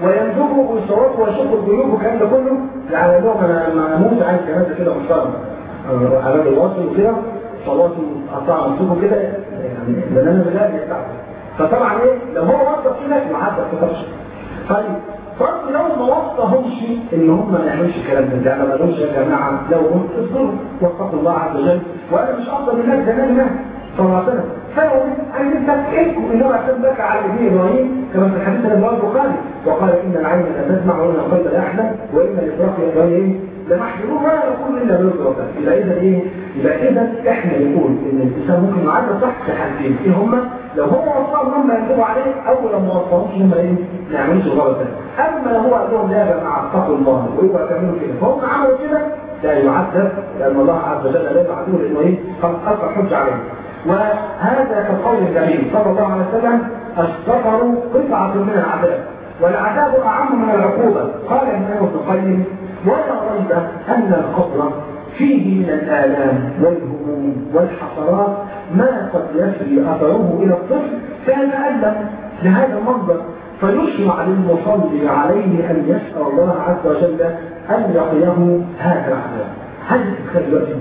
وينزلوا ويصوتوا ويشوفوا الجيوب والكلام ده كله يعني لهم انا لما اموت عايز جنازه كده محترمه على الواصل وكده صلاتوا قطع نصيبه كده يعني برنامج غالي بتاعته فطبعا ايه لو هو وصف كده يعدل في طرش طيب فرض لو ما وصفهمش ان هم ما يعملوش الكلام ده يعني ما قالوش يا جماعه لو هم اصبروا واتقوا الله عز وجل وانا مش افضل من الناس زمان ده صلى الله عليه وسلم فلو عايزين تفكيركم ان هو عشان بكى على ابن ابراهيم كما في الحديث اللي رواه البخاري وقال ان العين لا تسمع وان القلب لا يحزن وان الافراط يا ابراهيم لمحجوب ولا يقول الا برزق وكذا يبقى اذا ايه؟ يبقى اذا احنا نقول ان الانسان ممكن يعرف صح في حالتين ايه هما؟ لو هو وصاهم هم يكتبوا عليه او لو ما وصاهمش هم ايه؟ ما يعملوش الغلط ده اما لو هو قال لهم لا يا جماعه اتقوا الله ويبقى تعملوا كده فهم عملوا كده لا يعذب لان الله عز وجل لا يعذبه لانه ايه؟ قد اثر حجه عليه وهذا كقول النبي صلى الله عليه وسلم السفر قطعه من العذاب والعذاب اعم من العقوبه قال الامام ابن القيم ولا ريب أن القبر فيه من الآلام والهموم والحسرات ما قد يسري أثره إلى الطفل فيتألم لهذا المنظر فيشرع للمصلي عليه أن يسأل الله عز وجل أن يقيه هذا العذاب هل تتخيل دلوقتي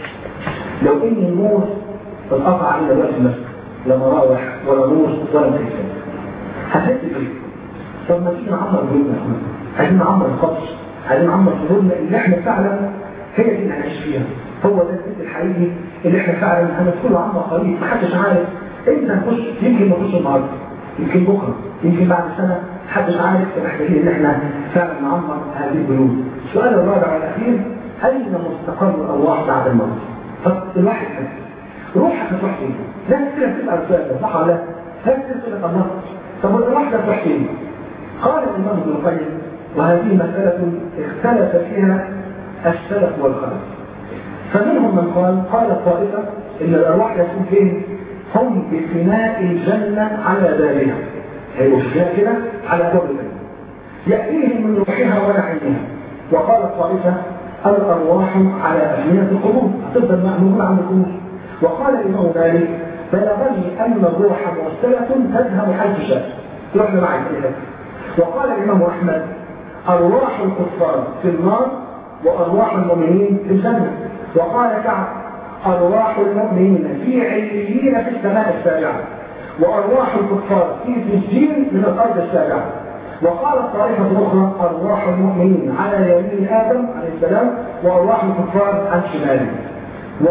لو إن النور انقطع علينا دلوقتي المسجد لا مراوح ولا نور ولا تلفزيون هتحس بإيه؟ طب ما تيجي نعمر قلوبنا يا اخوان عايزين نعمر القبر عايزين نعمر صدورنا اللي احنا فعلا هي دي اللي هنعيش فيها هو ده البيت الحقيقي اللي احنا فعلا هندخله عمر قريب محدش عارف امتى نخش يمكن نخش النهارده يمكن بكره يمكن بعد سنه محدش عارف محتاجين ان احنا فعلا نعمر هذه البيوت السؤال الرابع والاخير اين مستقر الارواح بعد الموت؟ طب الواحد حاسس روحك هتروح فين؟ ناس كتير بتسال السؤال ده صح ولا لا؟ ناس كتير تقول لك الله طب الارواح ده تروح فين؟ قال الإمام ابن القيم وهذه مسألة اختلف فيها السلف والخلف فمنهم من قال قال الطائفة إن الأرواح يكون فين؟ هم بفناء الجنة على بابها هيبقوا فيها كده على باب الجنة يأتيهم من روحها ونعيمها وقال الطائفة الأرواح على أبنية القبور هتفضل مأمون عن القبور وقال الإمام مالك بلغني أن الروح مرسلة تذهب حيث شاء تروح معي في وقال الإمام أحمد أرواح الكفار في النار وأرواح المؤمنين في الجنة وقال كعب أرواح المؤمنين في عليين في السماء السابعة وأرواح الكفار في سجين من الأرض السابعة وقال الطائفة الأخرى أرواح المؤمنين على يمين آدم عليه السلام وأرواح الكفار عن شماله و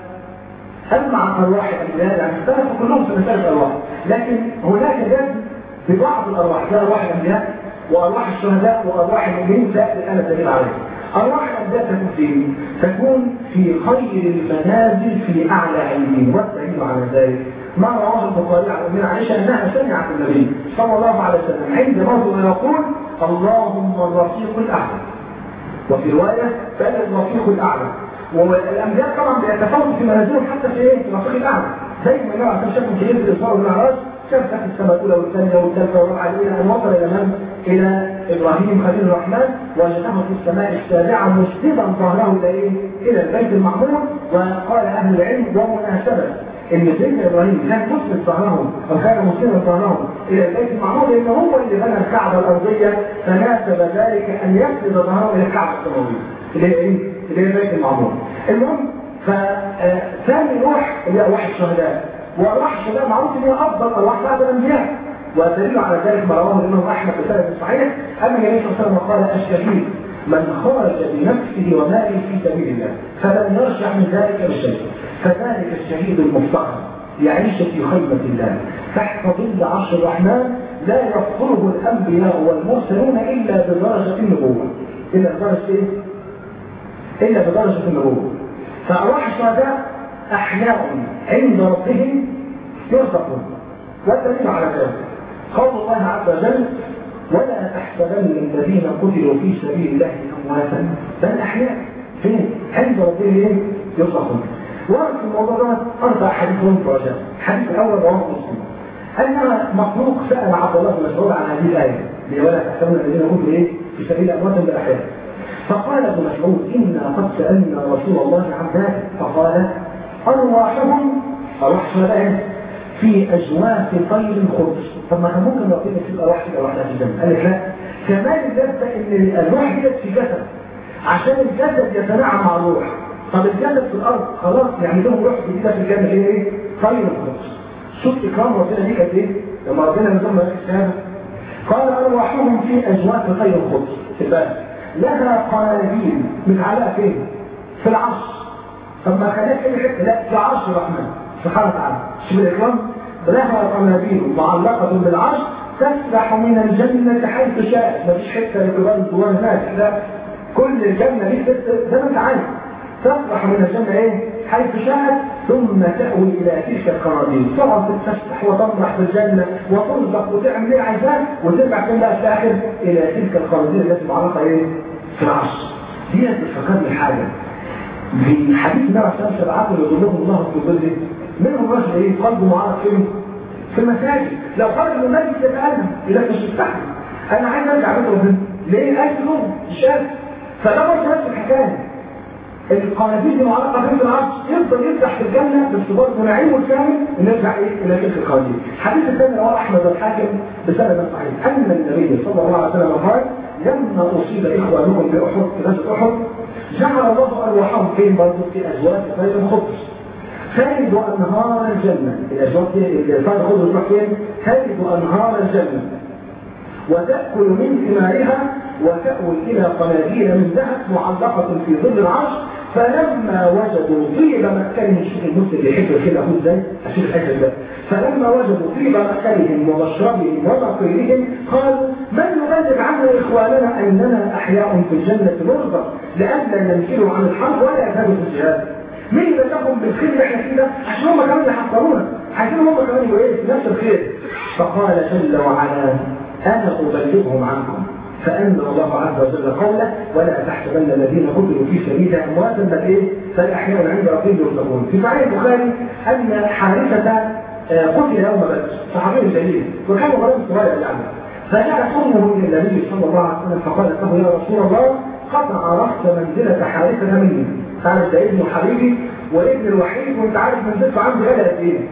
أما عن أرواح الأنبياء يعني اختلفوا كلهم في مسألة الأرواح لكن هناك ذات ببعض الأرواح ده أرواح الأنبياء وأرواح الشهداء وأرواح المؤمنين ذات الآن الدليل عليه أرواح الأنبياء تكون فين؟ تكون في خير المنازل في أعلى علمين والدليل على ذلك ما رواه البخاري عن أمنا عائشة أنها سمعت النبي صلى الله عليه وسلم عند موته يقول اللهم الرفيق الأعلى وفي رواية بل الرفيق الأعلى والأنبياء طبعا بيتفاوتوا في منازلهم حتى في إيه؟ في الرفيق الأعلى زي ما النبي عليه الصلاة في ليلة الإسراء والمعراج شاف في السماء الأولى والثانية والثالثة والرابعة إلى أن وصل إلى من؟ إلى إبراهيم خليل الرحمن وجده في السماء السابعة مسلما ظهره إلى إيه؟ إلى البيت المعمور وقال أهل العلم ومناسبة ان سيدنا ابراهيم كان مسلم ظهرهم او كان مسلما ظهرهم الى البيت المعمور لان هو اللي بنى الكعبه الارضيه فناسب ذلك ان يسند ظهره الى الكعبه السماويه اللي هي ايه؟ اللي هي البيت المعمور المهم فثاني روح اللي هي ارواح الشهداء وارواح الشهداء معروف ان هي افضل ارواح بعد الانبياء ودليل على ذلك ما رواه الامام احمد في سنه صحيح ان النبي صلى الله عليه وسلم قال الشهيد من خرج بنفسه وماله في سبيل الله فلم يرجع من ذلك بشيء فذلك الشهيد المفتقر يعيش في خيمة الله تحت ظل عرش الرحمن لا يفقره الأنبياء والمرسلون إلا بدرجة النبوة إلا بدرجة إيه؟ إلا بدرجة النبوة فأرواح الشهداء أحياء عند ربهم يرزقون والدليل على ذلك قول الله عز وجل ولا تحسبن الذين قتلوا في سبيل الله امواتا بل احياء فين؟ عند ربهم ايه؟ يرزقون ورد في الموضوع ده اربع حديث مراجعه الحديث الاول رواه مسلم ان مخلوق سال عبد الله بن مسعود عن هذه الايه اللي ولا تحسبن الذين قتلوا ايه؟ في سبيل امواتا بل احياء فقال ابن مسعود انا قد سالنا رسول الله عن ذلك فقال ارواحهم ارواح شهداء في أجواف طير خبز طب ما كان ممكن ربنا تبقى واحد كده واحدة في الجنة قال لك لا كمان اللذة إن الروح ديت في جسد عشان الجسد يتناعم مع الروح طب الجسد في الأرض خلاص يعني لهم روح جديدة في الجنة هي إيه؟ طير خبز شوف إكرام ربنا دي كانت إيه؟ لما ربنا نظام الكتاب قال أرواحهم في أجواف طير خبز في البلد لها قناديل متعلقة فين؟ في العرش طب ما خليك اي حته لا في عرش الرحمن سبحانه وتعالى شوف الاكرام لها قناديل معلقه بالعرش تسبح من الجنه حيث شاء مفيش حته لكبار الدوان هناك لا كل الجنه دي زي ما انت عايز تسبح من الجنه ايه حيث شاءت ثم تأوي إلى تلك القناديل تقعد تتفسح وتطرح في الجنة وترزق وتعمل ايه عايزاه وترجع فين بقى في الآخر إلى تلك القناديل التي معلقة ايه في العرش دي بتفكرني حاجة في حديث النبي صلى الله عليه وسلم سبعات يظلهم الله في ظله منهم رجل ايه قلبه معرض فين؟ في المساجد لو خرج من المسجد يتألم إذا مش مستحمل أنا عايز أرجع بيت ربنا ليه؟ ألف يوم مش قادر فده برضه نفس الحكاية القناديل دي معلقة في العرش يفضل يفتح في الجنة بس برضه نعيمه الكامل ونرجع ايه إلى تلك القناديل الحديث الثاني رواه أحمد الحاكم بسند صحيح أن النبي صلى الله عليه وسلم قال لما أصيب إخوانكم بأحد في غزوة أحد جعل الله أرواحهم فين برضه في أزواج غير الخبز خالد أنهار الجنة الأزواج الفرد خبز تروح فين؟ خالد أنهار الجنة وتأكل من ثمارها وتأوي إلى قناديل من ذهب معلقة في ظل العرش فلما وجدوا طيب مسكنهم الشيخ المسلم يحب كده هو ازاي؟ اشوف الحته ده فلما وجدوا طيب مسكنهم ومشربهم ومقيلهم قالوا من يبلغ عنا اخواننا اننا احياء في الجنه نرضى لئلا ينكلوا عن الحرب ولا يذهبوا في الجهاد مين اللي لهم بالخير اللي احنا فيه ده عشان هم كمان يحصرونا عايزين هم كمان يبقوا ايه نفس الخير فقال جل وعلا انا ابلغهم عنكم فأنزل الله عز وجل قوله ولا تحسبن الذين قتلوا في سبيل أمواتا بل إيه فالأحياء عند ربهم يرزقون في صحيح البخاري أن حارثة قتل يوم بدر صحابي جليل وكان غلام صغير يعني فجاءت أمه إلى النبي صلى الله عليه وسلم فقالت له يا رسول الله قطع رأس منزلة حارثة مني تعرف ده ابن حبيبي وابن الوحيد وانت عارف منزلته عنده غدا قد ايه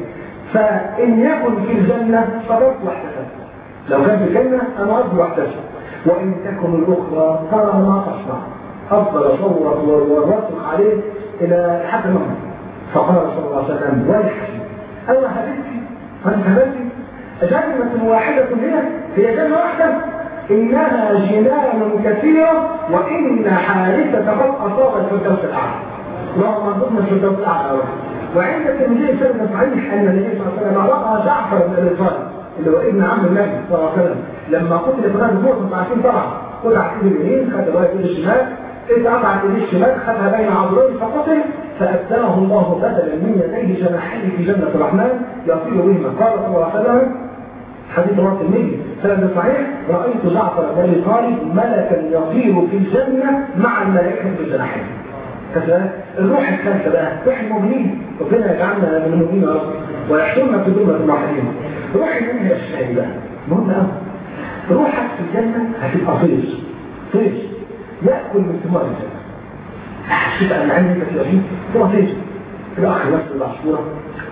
فإن يكن في الجنة صبرت واحتسبت لو كان في الجنة أنا أرجو واحتسب وإن تكن الأخرى ترى ما تصنع أفضل صورة والراسخ عليه إلى حد الموت فقال صلى الله عليه وسلم ويحسن أنا حبيبتي أنا حبيبتي جنة واحدة هنا هي جنة واحدة إنها جنان كثيرة وإن حارثة قد أصابت في الدرس الأعلى اللهم ارزقنا في الدرس الأعلى وعند الترمذي سنة صحيح أن النبي صلى الله عليه وسلم رأى جعفر بن أبي طالب اللي هو ابن عم النبي صلى الله عليه وسلم لما قتل في غزوه موت انتوا عارفين طبعا قطع ايد اليمين خد رايه ايد الشمال اذا قطعت ايد الشمال خدها بين عضلين فقتل فابدله الله بدلا من يديه جناحين في جنه الرحمن يطير بهما قال صلى الله عليه وسلم حديث رواه الترمذي سند صحيح رايت جعفر بن ابي طالب ملكا يطير في الجنه مع الملائكه في الجناحين الروح الثالثه بقى روح المؤمنين ربنا يجعلنا من المؤمنين يا رب ويحشرنا في ذمه الموحدين روح المؤمن الشهيد بقى مهم قوي روحك في الجنة هتبقى طيش طيش يأكل من ثمار الجنة شوف أنا عندي انت في العجيب هو طيش الأخ نفس العصفورة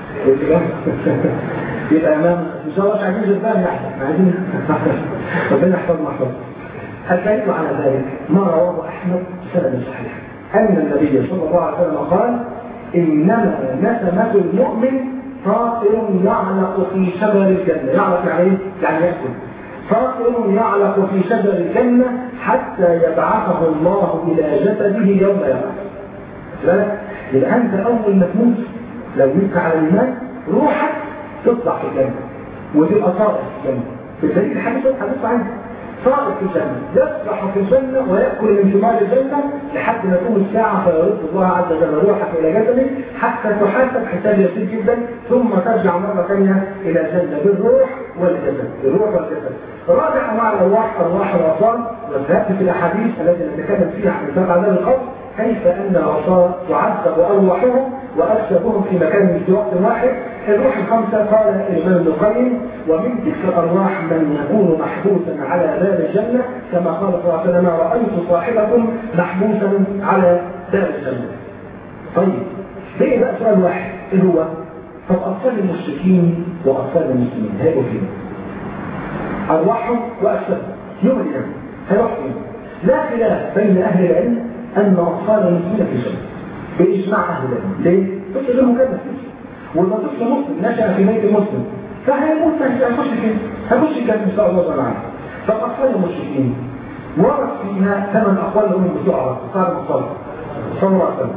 يبقى أمام إن شاء الله مش عايزين جبان يحصل عايزين ربنا يحفظنا محفظ الدليل على ذلك ما رواه أحمد بسند صحيح أن النبي صلى الله عليه وسلم قال إنما نسمة المؤمن طائر يعلق في شجر الجنة يعلق يعني يعني يأكل طائر يعلق في شجر الجنة حتى يبعثه الله إلى جسده يوم يبعث يبقى أنت أول ما تموت لو مت على الإيمان روحك تطلع في الجنة وتبقى طائر في الجنة في دليل الحديث الحديث عنه طائر في الجنة يسرح في الجنة ويأكل من ثمار الجنة لحد ما تقوم الساعة فيرد الله عز وجل روحك إلى جسدك حتى تحاسب حساب يسير جدا ثم ترجع مرة ثانية إلى الجنة بالروح والجسد الروح والجسد رابع أنواع الأرواح أرواح الأبصار وذهبت في الأحاديث التي نتكلم فيها عن سبع هذا الخوف كيف أن الأبصار تعذب أرواحهم وأجسادهم في مكان في وقت واحد الروح الخمسة قال الإمام ابن القيم ومن تلك الأرواح من يكون محبوسا على باب الجنة كما قال صلى الله عليه وسلم رأيت صاحبكم محبوسا على باب الجنة طيب ليه بقى سؤال واحد ايه هو طب اطفال المشركين واطفال المسلمين هيبقوا فين؟ ارواحهم واجسادهم يوم القيامه هيروح فين؟ لا خلاف بين اهل العلم ان اطفال المسلمين في جنه باجماع اهل العلم ليه؟ طفل غير مكلف وده طفل مسلم نشا في بيت مسلم فهيموت هيخش فين؟ هيخش الجنه ان شاء الله تعالى فاطفال المشركين ورد فيها ثمان اقوال لهم بسرعه قال المصطلح صلى الله عليه وسلم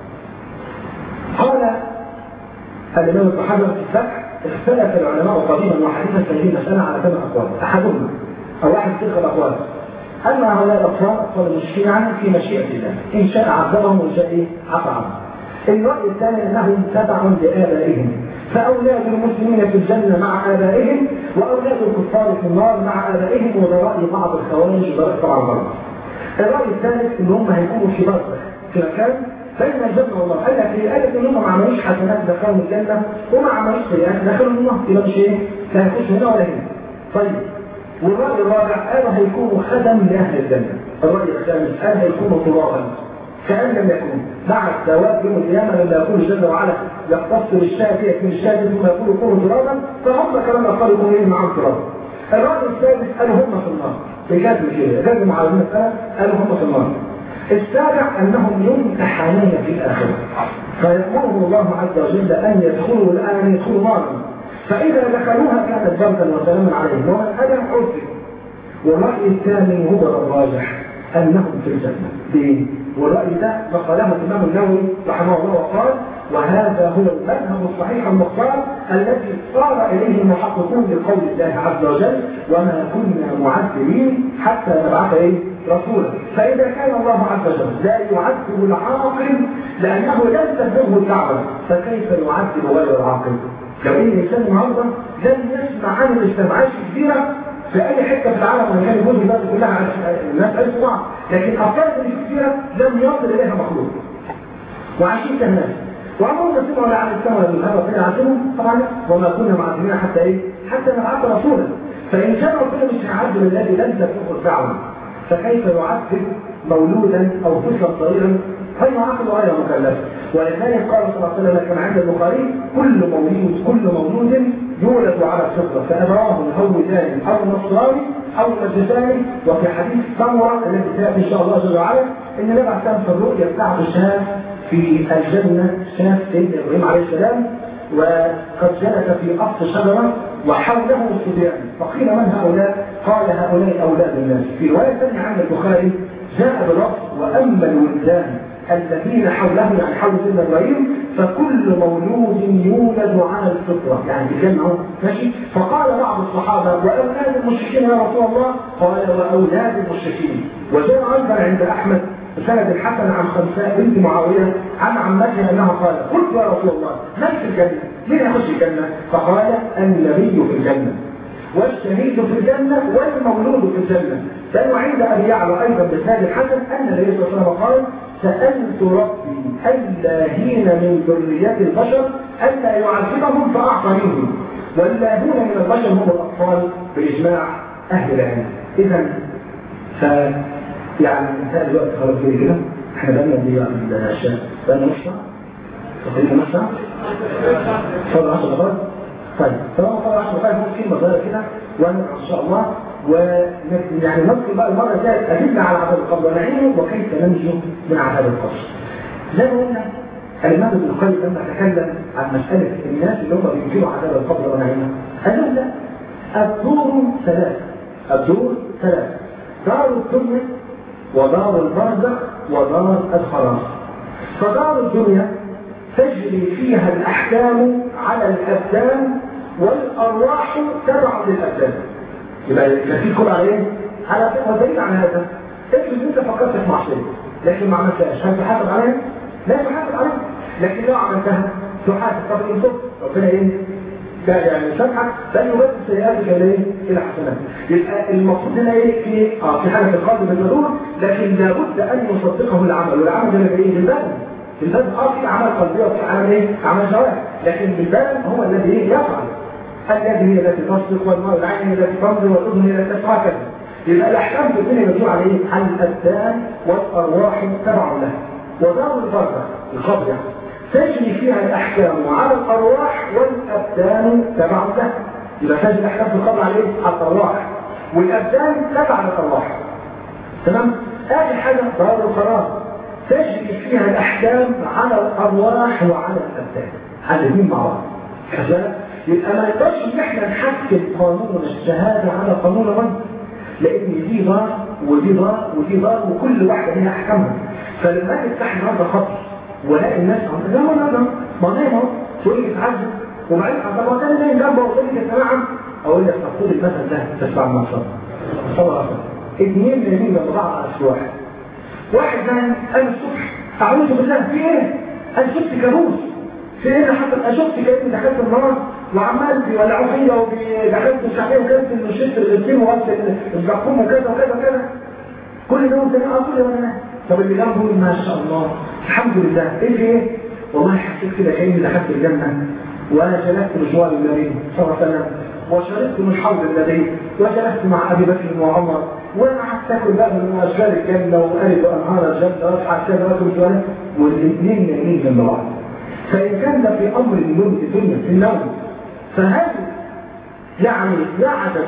قال الامام ابن حجر في الفتح اختلف العلماء قديما وحديثا في هذه المساله على ثمان اقوال احدهما او واحد تلك الاقوال اما هؤلاء الاطفال اطفال المشركين عنهم في مشيئه الله ان شاء عذبهم وان شاء عفى عنهم الراي الثاني انهم تبع لابائهم فاولاد المسلمين في الجنه مع ابائهم واولاد الكفار في النار مع ابائهم وده راي بعض الخوارج وده طبعا برضه الراي الثالث ان هم هيكونوا في برزخ في مكان بين الجنه والنار قال لك ايه؟ قال لك ان هم ما عملوش حسنات دخلوا الجنه وما عملوش سيئات دخلوا النار يبقى مش ايه؟ لا هيخش هنا ولا هنا طيب والرأي الرابع قال هيكونوا خدم لأهل الجنة الرأي الخامس قال هيكونوا ترابا كأن لم يكن مع الثواب يوم القيامة لما يقول جل وعلا يقتص بالشاة فيها من الشاة ثم يقول كونوا ترابا فهم كمان قالوا يكونوا ايه معهم ترابا الرأي السادس قالوا هم في النار بجد كده جد على المسألة قالوا هم في النار السابع أنهم يمتحنون في الآخرة فيأمرهم الله عز وجل أن يدخلوا الآن يدخلوا نارا فإذا دخلوها كانت بردا وسلاما عليهم ومن أدم عذب والرأي الثاني هو الراجح أنهم في الجنة ليه؟ والرأي ده نقله الإمام النووي رحمه الله وقال وهذا هو المذهب الصحيح المختار الذي صار إليه المحققون لقول الله عز وجل وما كنا معذبين حتى نبعث إيه؟ رسولا فإذا كان الله عز وجل لا يعذب العاقل لأنه لم تبلغه الدعوة فكيف يعذب غير العاقل؟ لو ان الانسان النهارده لم يسمع عن الاجتماعات الكبيره في اي حته في العالم وان كان يقول الناس كلها الناس عرفوا بعض لكن افراد الكثيره لم يصل اليها مخلوق وعايشين كالناس وعمرهم ما سمعوا لا عن السماء ولا الهواء ربنا يعذبهم طبعا وما كنا معذبين حتى ايه؟ حتى نبعث رسولا فان كان ربنا مش هيعذب الذي لم تكن الدعوه فكيف يعذب مولودا او طفلا صغيرا غير عقل وغير مكلف ولذلك قال صلى الله عليه وسلم كما عند البخاري كل مولود كل مولود يولد على الفطره فابواه يهودان او نصراني او مجلساني وفي حديث سمره الذي سياتي ان شاء الله جل وعلا ان النبي عليه في الرؤيا بتاعته شاف في الجنه شاف سيدنا ابراهيم عليه السلام وقد جلس في اصل شجره وحوله الصبيان فقيل من هؤلاء؟ قال هؤلاء اولاد الناس في روايه ثانيه عند البخاري جاء بالرفض واما الولدان الذين حوله يعني حول سيدنا ابراهيم فكل مولود يولد على الفطره يعني بيجمعوا ماشي فقال بعض الصحابه واولاد المشركين يا رسول الله قال واولاد المشركين وجاء ايضا عند احمد سند الحسن عن خمساء بنت معاويه عن عمتها انها قالت قلت يا رسول الله من في الجنه؟ مين يخش الجنه؟ فقال النبي في الجنه والشهيد في الجنة والمولود في الجنة بل وعند أبي يعلى أيضا بسند الحسن أن النبي صلى الله عليه وسلم قال سألت ربي اللاهين من ذرية البشر ألا يعذبهم فأعطانيهم واللاهون من البشر هم الأطفال بإجماع أهل العلم إذا ف يعني انتهى الوقت خلاص كده احنا بقينا دي الشام بقينا نص ساعة تقريبا نص ساعة فضل 10 دقائق طيب طالما فضل 10 دقائق ممكن مصدر كده ونرجع ان شاء الله ويعني نذكر بقى المره الجايه اجبنا على عذاب القبر ونعيمه وكيف ننجو من عذاب القبر. زي ما قلنا الامام ابن القيم لما تكلم عن مساله الناس اللي هم بينكروا عذاب القبر ونعيمه قال لهم لا الدور ثلاث الدور ثلاث دار الدنيا ودار البرزخ ودار الخلاص فدار الدنيا تجري فيها الاحكام على الابدان والارواح تبع للابدان يبقى التركيز كله على ايه؟ على ودليل على هذا افرض انت فكرت في معصيه لكن ما عملتهاش هل تحاسب عليها؟ لا تحاسب عليها لكن لو عملتها تحاسب طب ان ربنا ايه؟ لا يعني سمحك بل يبدل سيئاتك الى ايه؟ الى حسنات يبقى المقصود هنا ايه؟ في اه في حاله القلب بالضروره لكن لابد ان يصدقه العمل والعمل ده ايه؟ بالبدن البدن اه في اعمال قلبيه وفي اعمال ايه؟ اعمال جوارح لكن بالبدن هو الذي ايه؟ يفعل اليد هي التي تصدق والماء العين هي التي تنظر والاذن هي التي تسمع كذا يبقى الاحكام في الدنيا مبنيه على ايه؟ على الابدان والارواح تبع لها ودار البرزخ القبر يعني تجري فيها الأحكام على الأرواح والأبدان تبع لها يبقى تجري الأحكام في القبر على إيه؟ على الأرواح والأبدان تبع للأرواح تمام؟ آخر حاجة ضرر القرار تجري فيها الأحكام على الأرواح وعلى الأبدان هذا مين مع بعض يبقى ما نقدرش ان احنا نحكم قانون الشهاده على قانون الرد لان دي ضار ودي ضار ودي ضار وكل واحده ليها احكامها فلما اجي افتح النهارده خط والاقي الناس عم لا لا لا ما نايم اهو تقول لي تتعذب وبعدين طب ما كان نايم جنبه وتقول لي نعم اقول لك طب خد المثل ده تسمع المنصب صور اثنين نايمين جنب بعض على واحد واحد نايم قام الصبح اعوذ بالله في ايه؟ انا شفت كابوس في ايه اللي حصل؟ انا شفت كاني دخلت النار وعمال بيولعوا فيا ودخلت مش عارف ايه وكلت المشيت الغسيل وغسل الزقوم وكذا وكذا وكذا كل ده وانت اه كل ده انا طب اللي جنبه يقول ما شاء الله الحمد لله ايه في ايه؟ والله حسيت كده كاني دخلت الجنه وانا جلست بجوار النبي صلى الله عليه وسلم وشربت من حوض النبي وجلست مع ابي بكر وعمر وانا قعدت اكل بقى من اشجار الجنه وقالت انهار الجنه واصحى كذا واكل شويه والاثنين نايمين جنب بعض فان كان ده في امر النوم في الدنيا في النوم فهل يعني يعجز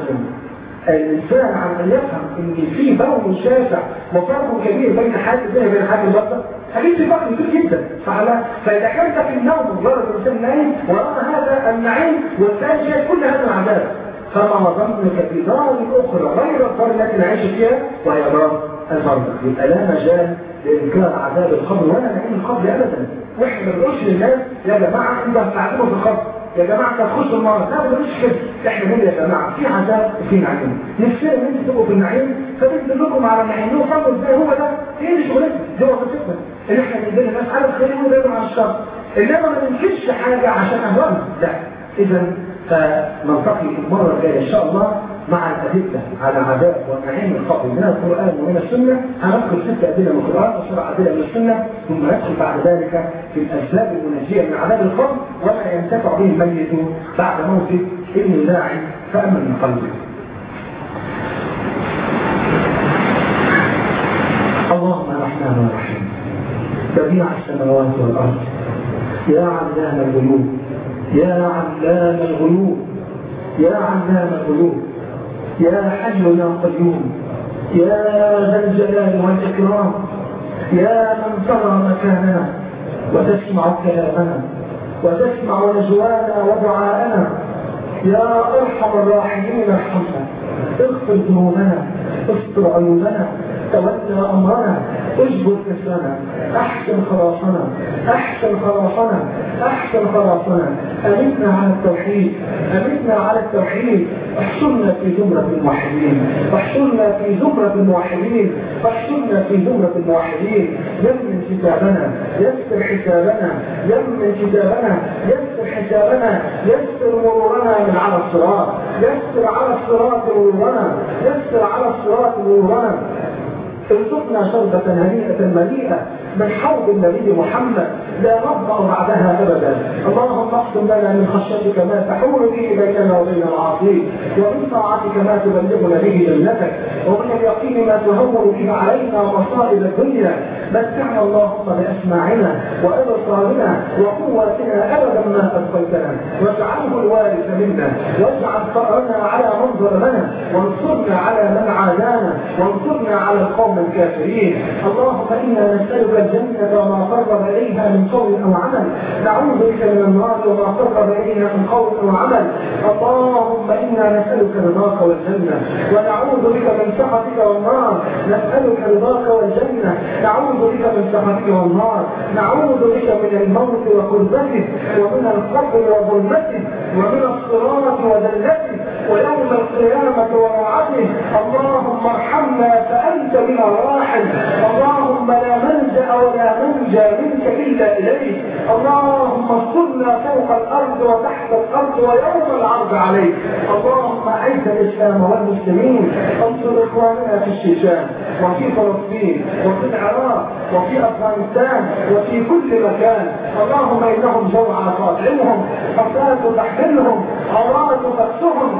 الانسان عن ان يفهم ان في بون شاسع وفرق كبير بين حياه الدنيا وبين حياه البشر حديث في فرق كبير جدا فعلا فاذا كنت في النوم مجرد الانسان نايم ورغم هذا النعيم والثاني شايف كل هذا العذاب فما ظنك بدار اخرى غير الدار التي نعيش فيها وهي دار البرزخ يبقى لا مجال لانكار عذاب القبر ولا نعيم القبر ابدا واحنا ما بنقولش للناس يا جماعه انتوا هتعذبوا في القبر يا جماعه انت هتخشوا النار لا ما مش كده احنا بنقول يا جماعه في عذاب وفي نعيم نفسنا ان انتوا تبقوا في النعيم فبندلكم على النعيم هو فضل ازاي هو ده ايه اللي شغلتنا دي وظيفتنا ان احنا ندل الناس على الخير ونبعد عن الشر انما ما ننكرش حاجه عشان اهوالنا لا اذا فنلتقي المره الجايه ان شاء الله مع الأدلة على عذاب ونعيم القبر من القرآن ومن السنة هنذكر ست أدلة من القرآن وسبع أدلة من السنة ثم ندخل بعد ذلك في الأسباب المنجية من عذاب القبر وما ينتفع به الميت بعد موته إني داعي فأمن من قلبه اللهم الرحمن الرحيم بديع السماوات والأرض يا علام الغيوب يا علام الغيوب يا علام الغيوب يا حي يا قيوم يا ذا الجلال والإكرام يا من ترى مكاننا وتسمع كلامنا وتسمع نجوانا ودعاءنا يا أرحم الراحمين ارحمنا اغفر ذنوبنا استر عيوبنا تولى أمرنا اجبر كسرنا احسن خلاصنا احسن خلاصنا احسن خلاصنا امتنا على التوحيد امتنا على التوحيد احشرنا في زمرة الموحدين احشرنا في زمرة الموحدين احشرنا في زمرة الموحدين يمن كتابنا يسر حسابنا يمن كتابنا يسر حسابنا يسر مرورنا من على الصراط يسر على الصراط مرورنا يسر على الصراط مرورنا ارزقنا شربة هنيئة مليئة من حوض النبي محمد لا نظمأ بعدها أبدا اللهم اقسم لنا من خشيتك ما تحول به بيننا وبين العاصين ومن طاعتك ما تبلغنا به جنتك ومن اليقين ما تهون به علينا مصائب الدنيا متعنا اللهم بأسماعنا وأبصارنا وقواتنا أبدا ما أبقيتنا واجعله الوارث منا واجعل ثأرنا على من ظلمنا وانصرنا على من عادانا وانصرنا على القوم الكافرين اللهم إنا نسألك الجنة وما قرب إليها من قول أو عمل نعوذ بك من النار وما قرب إليها من قول أو عمل اللهم إنا نسألك رضاك والجنة ونعوذ بك من سخطك والنار نسألك رضاك والجنة نعوذ بك من سخطك والنار نعوذ بك من الموت وقربته ومن القبر وظلمته ومن الصراط وذلته ويوم القيامة وروعته اللهم ارحمنا فأنت بنا راحم اللهم لا ملجأ ولا منجى منك إلا إليك اللهم استرنا فوق الأرض وتحت الأرض ويوم العرض عليك اللهم أعز الإسلام والمسلمين انصر إخواننا في الشيشان وفي فلسطين وفي العراق وفي أفغانستان وفي كل مكان اللهم إنهم جوعى فاطعمهم حفاة تحملهم عورات تكسهم اغفر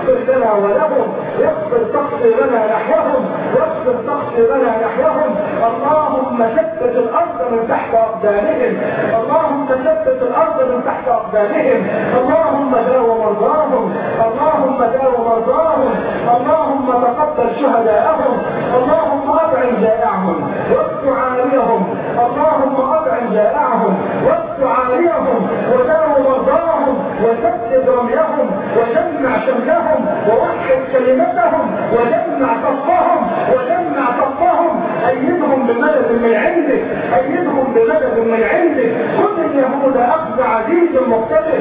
اغفر لنا ولهم واغفر تقصيرنا نحوهم واغفر تقصيرنا نحوهم اللهم ثبت الارض من تحت اقدامهم اللهم ثبت الارض من تحت اقدامهم اللهم داو مرضاهم اللهم داو مرضاهم اللهم تقبل شهداءهم اللهم اطعم جائعهم واكف عاليهم اللهم اطعم جائعهم واكف عاليهم وداو مرضاهم وسدد رميهم وجمع شملهم ووحد كلمتهم وجمع صفهم وجمع صفهم ايدهم بمدد من عندك ايدهم بمدد من عندك خذ اليهود اخذ عزيز مقتدر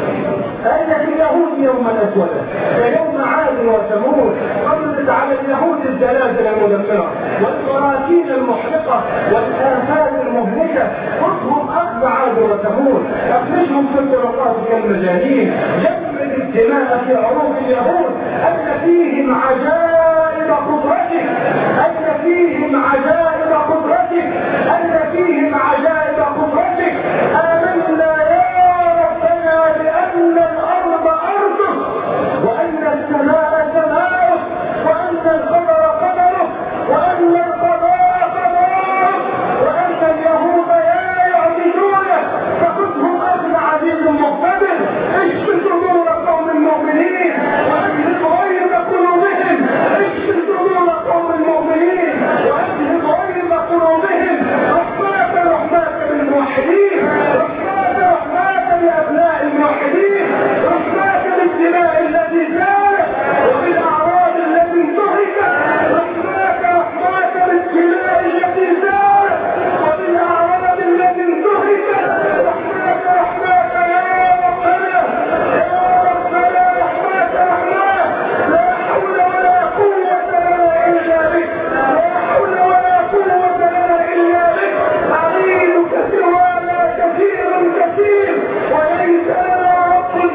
أين اليهود يوم الأسود كيوم عاد وثمود قبلت على اليهود الزلازل المدمرة والبراكين المحرقة والآفات المهلكة خذهم أخذ عاد وثمود أخرجهم في الطرقات كالمجانين جمد الدماء في عروق اليهود أن فيهم عجائب قدرتك أن فيهم عجائب قدرتك أن فيهم عجائب قدرتك آمنا يا ربنا بأن الأرض أرضك وأن السماء سماؤك وأن القدر قدرك وأن القضاء قضاءك وأن اليهود لا يعبدونك فخذهم أخذ عزيز مقتدر اشف صدور قوم المؤمنين وأجلب غيظ قلوبهم اشف صدور قوم المؤمنين وأجلب غيظ قلوبهم رحماك رحماك بالموحدين رحماك رحماك بأبناء الموحدين رحماك بالدماء التي سالت وبالأعراض التي انتهكت رحماك رحماك بالدماء التي سالت وبالأعراض التي انتهكت رحماك رحماك يا ربنا يا ربنا رحماك رحماك لا حول ولا قوة لنا إلا بك لا حول ولا قوة لنا إلا بك عظيمك سوانا كثير كثير وليس لنا رب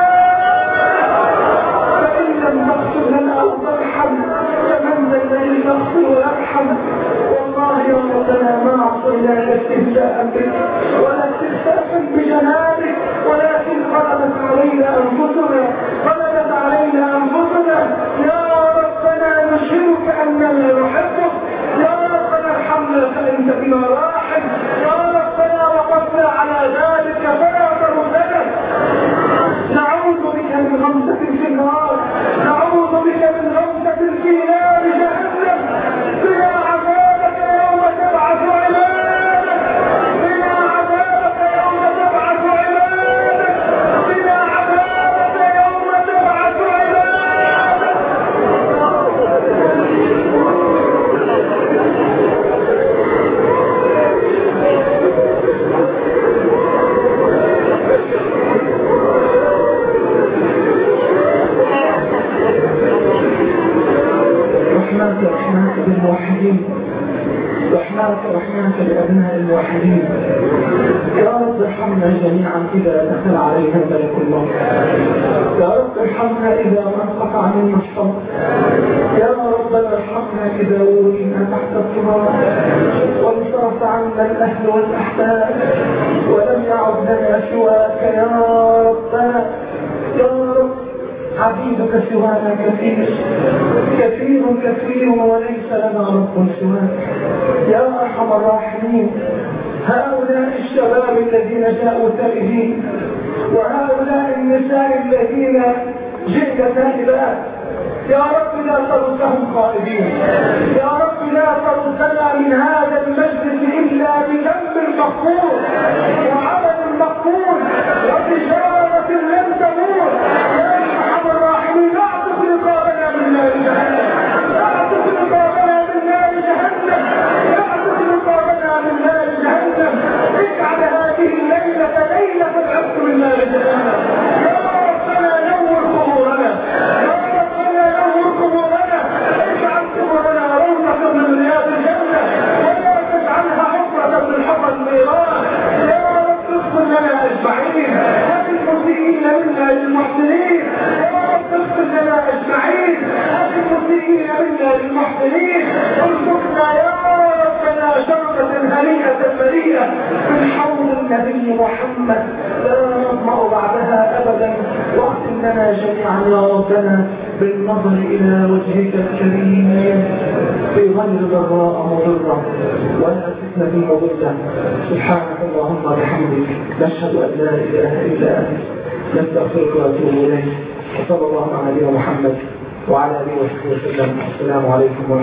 سواك فإن لم تغفر لنا أو ترحم فمن ذا الذي يغفر ويرحم والله يا ربنا ما عصيناك استهزاء بك ولا استهزاء بجنابك ولكن غلبت علينا أنفسنا غلبت علينا أنفسنا يا ربنا نشهدك أننا نحبك يا ربنا ارحمنا فأنت بنا راحم يا ربنا وقفنا على ذلك فلا تردنا نعوذ بك من غمزة في النار نعوذ بك من غمزة في نار جهنم بنا عذابك يوم تبعث عبادك بنا عذابك يوم تبعث عبادك بنا عذابك يوم تبعث عبادك رحماك رحماك بالموحدين رحماك رحماك بأبناء الموحدين يا رب ارحمنا جميعا إذا دخل علينا ملك الموت يا رب ارحمنا إذا ما انقطع منا الصوت يا ربنا ارحمنا إذا ولينا تحت التراب وانصرف عنا الأهل والأحباب ولم يعد لنا سواك يا ربنا يا رب عبيدك سوانا كثير كثير كثير وليس لنا رب سواك يا ارحم الراحمين هؤلاء الشباب الذين جاءوا تائبين وهؤلاء النساء الذين جئن تائبات يا رب لا تردهم خائبين يا رب لا تردنا من هذا المجلس الا بذنب مغفور وعمل مغفور وتجاره لم تموت يا ارحم الراحمين اعطف رقابنا من نار جهنم اعطف رقابنا من نار جهنم اعطف رقابنا من نار جهنم اجعل هذه الليله ليله العتق من نار جهنم يا ربنا نور قبورنا يا ربنا نور قبورنا اجعل قبورنا روضه من رياض الجنه ولا تجعلها حفره من حفر النيران يا رب اغفر لنا اجمعين وللمسيئين منا للمحسنين يا رب اغفر لنا اجمعين وللمسيئين منا للمحسنين ارزقنا يا ربنا شربة هنيئة مريئة من حول النبي محمد لا نطمع بعدها ابدا واغفر لنا جميعا يا ربنا بالنظر إلى وجهك الكريم في غير ضراء مضرة ولا فتنة مضلة سبحانك اللهم وبحمدك نشهد أن لا إله إلا أنت نستغفرك ونتوب إليك وصلى الله على نبينا محمد وعلى آله وصحبه وسلم السلام عليكم ورحمة الله